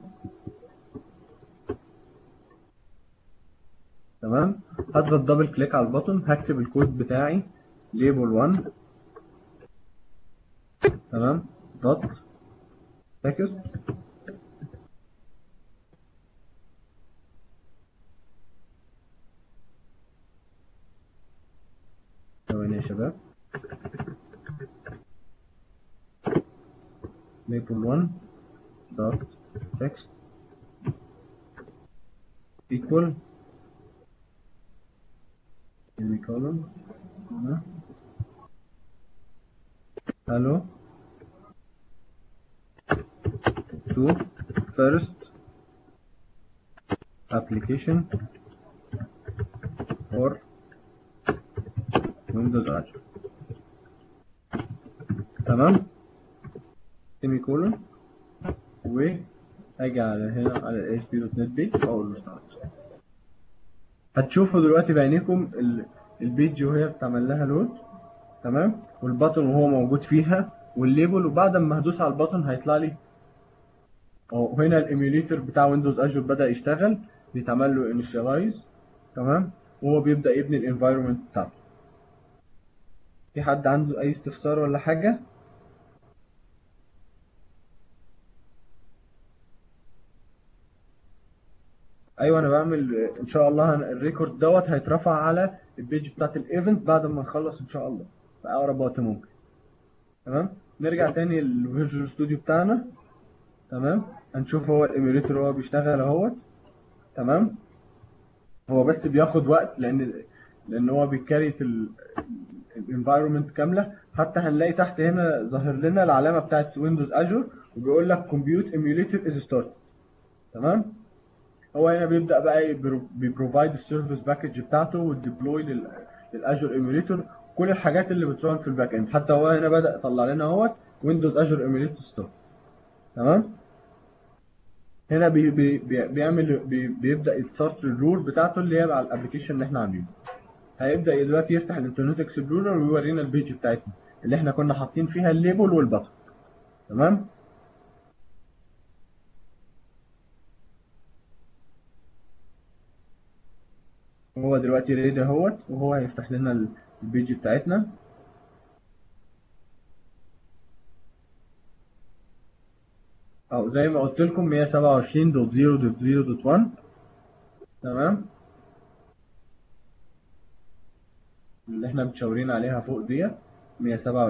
تمام هضغط دبل كليك على البطن هكتب الكود بتاعي ليبل 1 تمام دوت تكست ثواني يا شباب label 1 dot text equal semicolon هنا. hello to first application for Windows Azure تمام semicolon واجي على هنا على ال ASP.NET page واقول له start هتشوفوا دلوقتي بعينيكم ال- البيج وهي بتعمل لها لود تمام والبطن وهو موجود فيها والليبل وبعد ما هدوس على البطن هيطلع لي اهو هنا الايميوليتر بتاع ويندوز اجور بدأ يشتغل بيتعمل له انيشاليز تمام وهو بيبدأ يبني الانفايرمنت بتاعته في حد عنده اي استفسار ولا حاجة ايوه انا بعمل ان شاء الله هن- الريكورد دوت هيترفع على البيج بتاعت الايفنت بعد ما نخلص ان شاء الله في اقرب وقت ممكن تمام نرجع تاني للفيجوال ستوديو بتاعنا تمام هنشوف هو الايميوليتور هو بيشتغل اهوت تمام هو بس بياخد وقت لان لان هو بيكريت الانفايرمنت كامله حتى هنلاقي تحت هنا ظاهر لنا العلامه بتاعت ويندوز اجور وبيقول لك كومبيوت ايميوليتور از ستارت تمام هو هنا بيبدا بقى بيبروفايد السيرفيس باكج بتاعته والديبلوي للاجور ايميوليتور كل الحاجات اللي بتران في الباك اند حتى هو هنا بدا يطلع لنا اهوت ويندوز اجور ايميوليتور ستارت تمام هنا بي بي بي بيعمل بي بيبدا يستارت الرول بتاعته اللي هي على الابلكيشن اللي احنا عاملينه هيبدا دلوقتي يفتح الانترنت اكسبلورر ويورينا البيج بتاعتنا اللي احنا كنا حاطين فيها الليبل والبطن تمام هو دلوقتي ريدي اهوت وهو هيفتح لنا ال- البيج بتاعتنا او زي ما قلت لكم 127.0.0.1 تمام اللي احنا متشاورين عليها فوق ديت 127.0.0.1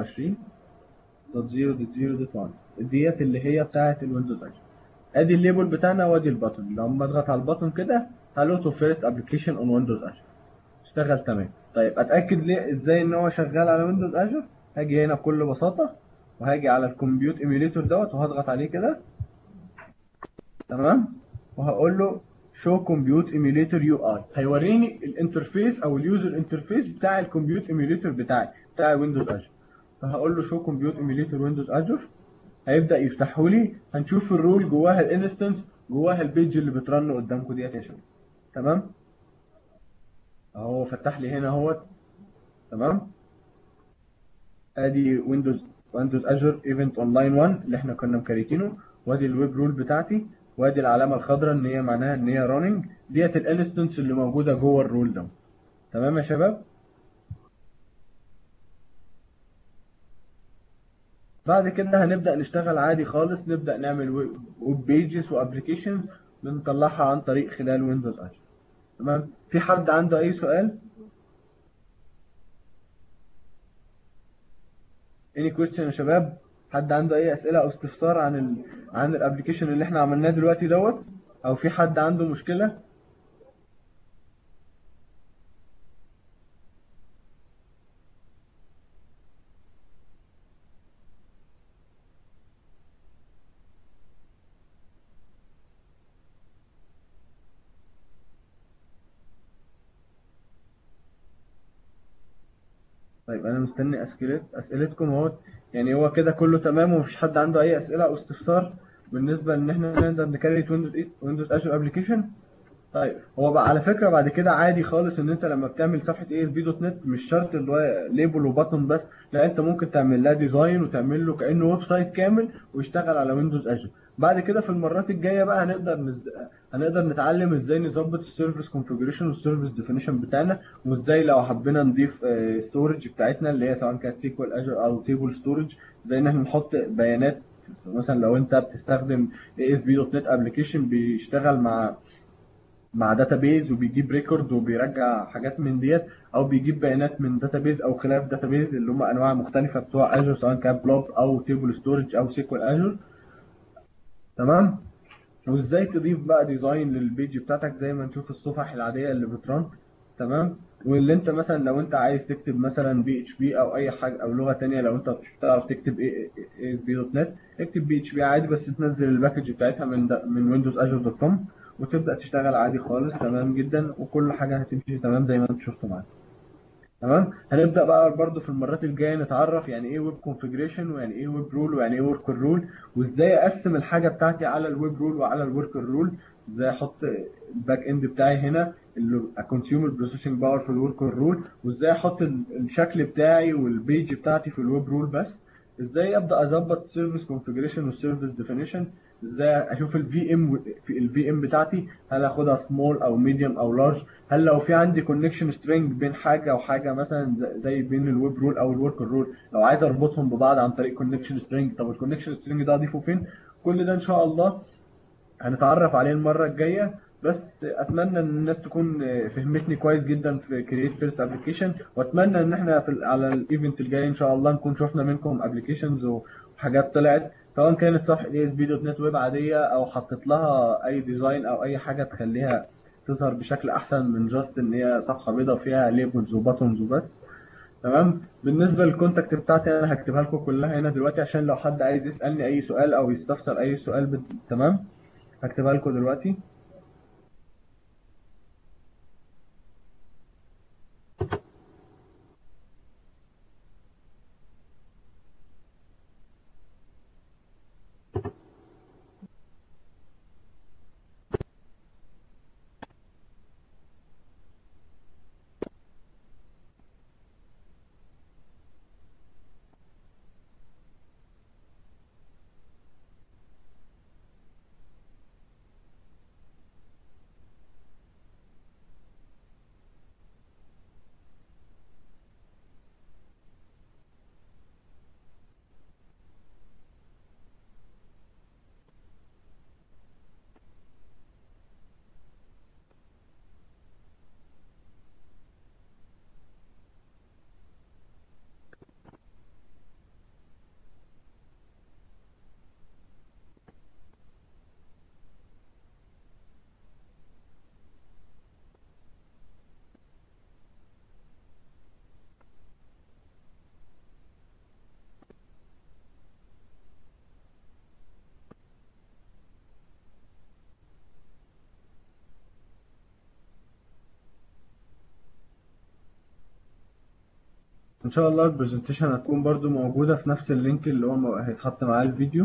ديت اللي هي بتاعه الويندوز اجر ادي الليبل بتاعنا وادي البطن لما اضغط على البطن كده هلو تو فيرست ابلكيشن اون ويندوز اجر اشتغل تمام طيب اتاكد ليه ازاي ان هو شغال على ويندوز اجر هاجي هنا بكل بساطه وهاجي على الكمبيوت ايميوليتور دوت وهضغط عليه كده تمام وهقول له شو كمبيوت ايميوليتور يو اي هيوريني الانترفيس او اليوزر انترفيس بتاع الكمبيوت ايميوليتور بتاعي بتاع ويندوز اجر فهقول له شو كمبيوت ايميوليتور ويندوز اجر هيبدا يفتحه لي هنشوف الرول جواها الانستنس جواها البيج اللي بترن قدامكم ديت يا شباب تمام اهو فتح لي هنا اهوت تمام ادي ويندوز ويندوز اجر ايفنت اونلاين 1 اللي احنا كنا مكريتينه وادي الويب رول بتاعتي وادي العلامه الخضراء ان هي معناها ان هي راننج ديت الانستنس اللي موجوده جوه الرول ده تمام يا شباب بعد كده هنبدا نشتغل عادي خالص نبدا نعمل ويب بيجز وابلكيشنز بنطلعها عن طريق خلال ويندوز اجر تمام في حد عنده اي سؤال any question يا شباب حد عنده اي اسئله او استفسار عن ال... عن الابلكيشن اللي احنا عملناه دلوقتي دوت او في حد عنده مشكله طيب انا مستني اسئله اسئلتكم اهو يعني هو كده كله تمام ومفيش حد عنده اي اسئله او استفسار بالنسبه ان احنا نقدر نكريت ويندوز ويندوز اجر ابلكيشن طيب هو بقى على فكره بعد كده عادي خالص ان انت لما بتعمل صفحه اي اس بي دوت نت مش شرط اللي هو ليبل وبطن بس لا انت ممكن تعمل لها ديزاين وتعمل له كانه ويب سايت كامل ويشتغل على ويندوز اجر بعد كده في المرات الجايه بقى هنقدر نز... هنقدر نتعلم ازاي نظبط السيرفيس كونفيجريشن والسيرفيس ديفينيشن بتاعنا وازاي لو حبينا نضيف ستورج بتاعتنا اللي هي سواء كانت سيكوال اجر او تيبل ستورج ازاي ان احنا نحط بيانات مثلا لو انت بتستخدم ASP.NET ابلكيشن بيشتغل مع مع داتابيز وبيجيب ريكورد وبيرجع حاجات من ديت او بيجيب بيانات من داتابيز او خلاف داتابيز اللي هم انواع مختلفه بتوع اجر سواء كان بلوب او تيبل ستورج او سيكوال اجر تمام وازاي تضيف بقى ديزاين للبيج بتاعتك زي ما نشوف الصفح العاديه اللي بترن تمام واللي انت مثلا لو انت عايز تكتب مثلا بي اتش بي او اي حاجه او لغه تانية لو انت بتعرف تكتب اي اس بي دوت نت اكتب بي اتش بي عادي بس تنزل الباكج بتاعتها من دا من ويندوز اجور دوت كوم وتبدا تشتغل عادي خالص تمام جدا وكل حاجه هتمشي تمام زي ما انت شفت معايا تمام هنبدا بقى برضو في المرات الجايه نتعرف يعني ايه ويب كونفيجريشن ويعني ايه ويب رول ويعني ايه وركر رول وازاي اقسم الحاجه بتاعتي على الويب رول وعلى الوركر رول ازاي احط الباك اند بتاعي هنا اللي اكونسيوم البروسيسنج باور في الوركر رول وازاي احط ال- الشكل بتاعي والبيج بتاعتي في الويب رول بس ازاي ابدا اظبط السيرفيس كونفيجريشن والسيرفيس ديفينيشن ازاي اشوف الفي ام في الفي ام بتاعتي هل اخدها سمول او ميديوم او لارج هل لو في عندي كونكشن سترينج بين حاجه وحاجه مثلا ز- زي بين الويب رول او الوركر رول لو عايز اربطهم ببعض عن طريق كونكشن سترينج طب الكونكشن سترينج ده اضيفه فين كل ده ان شاء الله هنتعرف عليه المره الجايه بس اتمنى ان الناس تكون فهمتني كويس جدا في كرييت فيرست ابلكيشن واتمنى ان احنا في ال- على الايفنت الجاي ان شاء الله نكون شفنا منكم ابلكيشنز وحاجات طلعت سواء كانت صفحه اي اس بي دوت نت ويب عاديه او حطيت لها اي ديزاين او اي حاجه تخليها تظهر بشكل احسن من جاست ان هي صفحه بيضاء فيها ليبلز وباتونز وبس تمام بالنسبه للكونتاكت بتاعتي انا هكتبها لكم كلها هنا دلوقتي عشان لو حد عايز يسالني اي سؤال او يستفسر اي سؤال بت... تمام هكتبها لكم دلوقتي ان شاء الله البرزنتيشن هتكون برضو موجودة في نفس اللينك اللي هو مو- هيتحط معاه الفيديو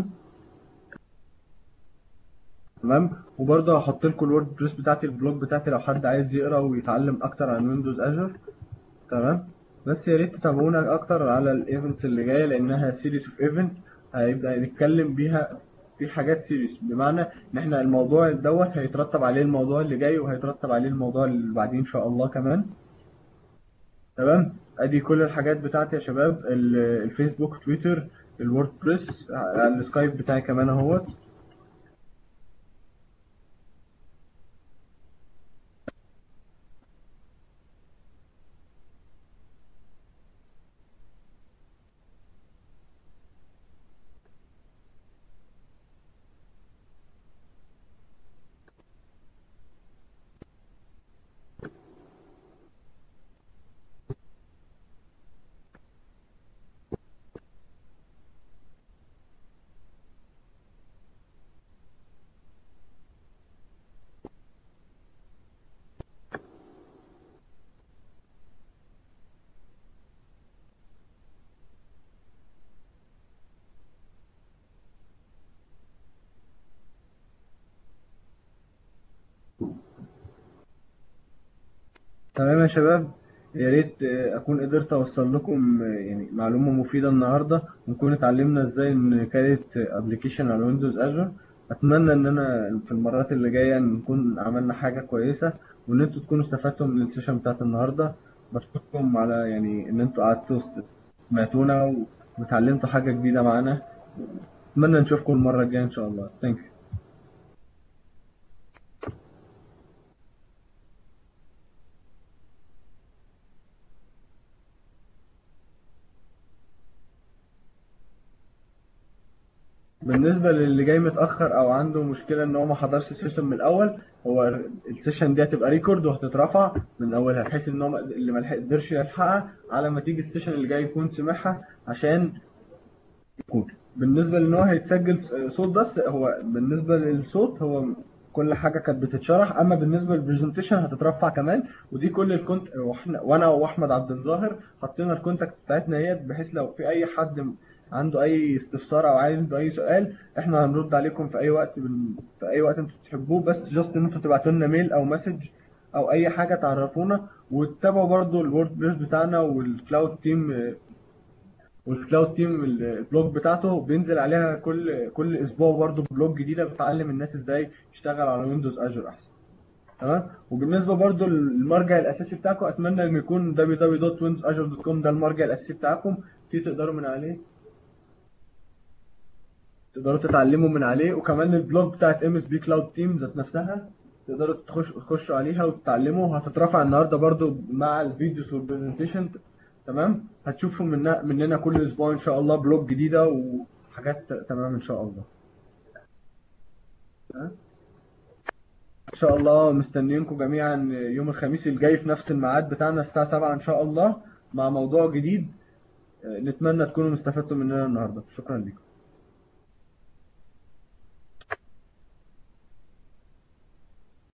تمام وبرضه هحط لكم الورد بريس بتاعتي البلوج بتاعتي لو حد عايز يقرا ويتعلم اكتر عن ويندوز اجر تمام بس يا ريت تتابعونا اكتر على الايفنتس اللي جايه لانها سيريز اوف ايفنت هيبدا نتكلم بيها في حاجات سيريس بمعنى ان احنا الموضوع دوت هيترتب عليه الموضوع اللي جاي وهيترتب عليه الموضوع اللي بعدين ان شاء الله كمان تمام ادي كل الحاجات بتاعتي يا شباب ال- الفيسبوك تويتر الووردبريس السكايب بتاعي كمان اهوت تمام يا شباب يا ريت آه، اكون قدرت اوصل لكم آه، يعني معلومه مفيده النهارده ونكون اتعلمنا ازاي نكريت ابلكيشن على ويندوز اجر اتمنى ان انا في المرات اللي جايه نكون عملنا حاجه كويسه وان انتوا تكونوا استفدتوا من السيشن بتاعت النهارده بشكركم على يعني ان انتوا قعدتوا سمعتونا واتعلمتوا حاجه جديده معانا اتمنى نشوفكم المره الجايه ان شاء الله ثانكس بالنسبة للي جاي متأخر أو عنده مشكلة إن هو ما حضرش السيشن من الأول هو السيشن دي هتبقى ريكورد وهتترفع من أولها بحيث إن هو ما- اللي ما قدرش يلحقها على ما تيجي السيشن اللي جاي يكون سمعها عشان يكون بالنسبة لإن هو هيتسجل صوت بس هو بالنسبة للصوت هو كل حاجة كانت بتتشرح أما بالنسبة للبرزنتيشن هتترفع كمان ودي كل الكونت واحنا وأنا وأحمد عبد الظاهر حطينا الكونتاكت بتاعتنا هي بحيث لو في أي حد عنده أي استفسار أو عنده أي سؤال إحنا هنرد عليكم في أي وقت بن... في أي وقت أنتوا تحبوه بس جاست إن أنتوا تبعتوا لنا ميل أو مسج أو أي حاجة تعرفونا وتتابعوا برضو الورد بريس بتاعنا والكلاود تيم والكلاود تيم البلوج بتاعته بينزل عليها كل كل اسبوع برضه بلوج جديده بتعلم الناس ازاي يشتغل على ويندوز اجر احسن تمام وبالنسبه برضه للمرجع الاساسي بتاعكم اتمنى ان يكون www.windowsazure.com ده المرجع الاساسي بتاعكم فيه تقدروا من عليه تقدروا تتعلموا من عليه وكمان البلوج بتاعت ام اس بي كلاود تيم ذات نفسها تقدروا تخش تخشوا عليها وتتعلموا هتترفع النهارده برضو مع الفيديوز والبرزنتيشن تمام هتشوفوا منا مننا كل اسبوع ان شاء الله بلوج جديده وحاجات تمام ان شاء الله تمام؟ ان شاء الله مستنيينكم جميعا يوم الخميس الجاي في نفس الميعاد بتاعنا الساعه 7 ان شاء الله مع موضوع جديد نتمنى تكونوا استفدتوا مننا النهارده شكرا لكم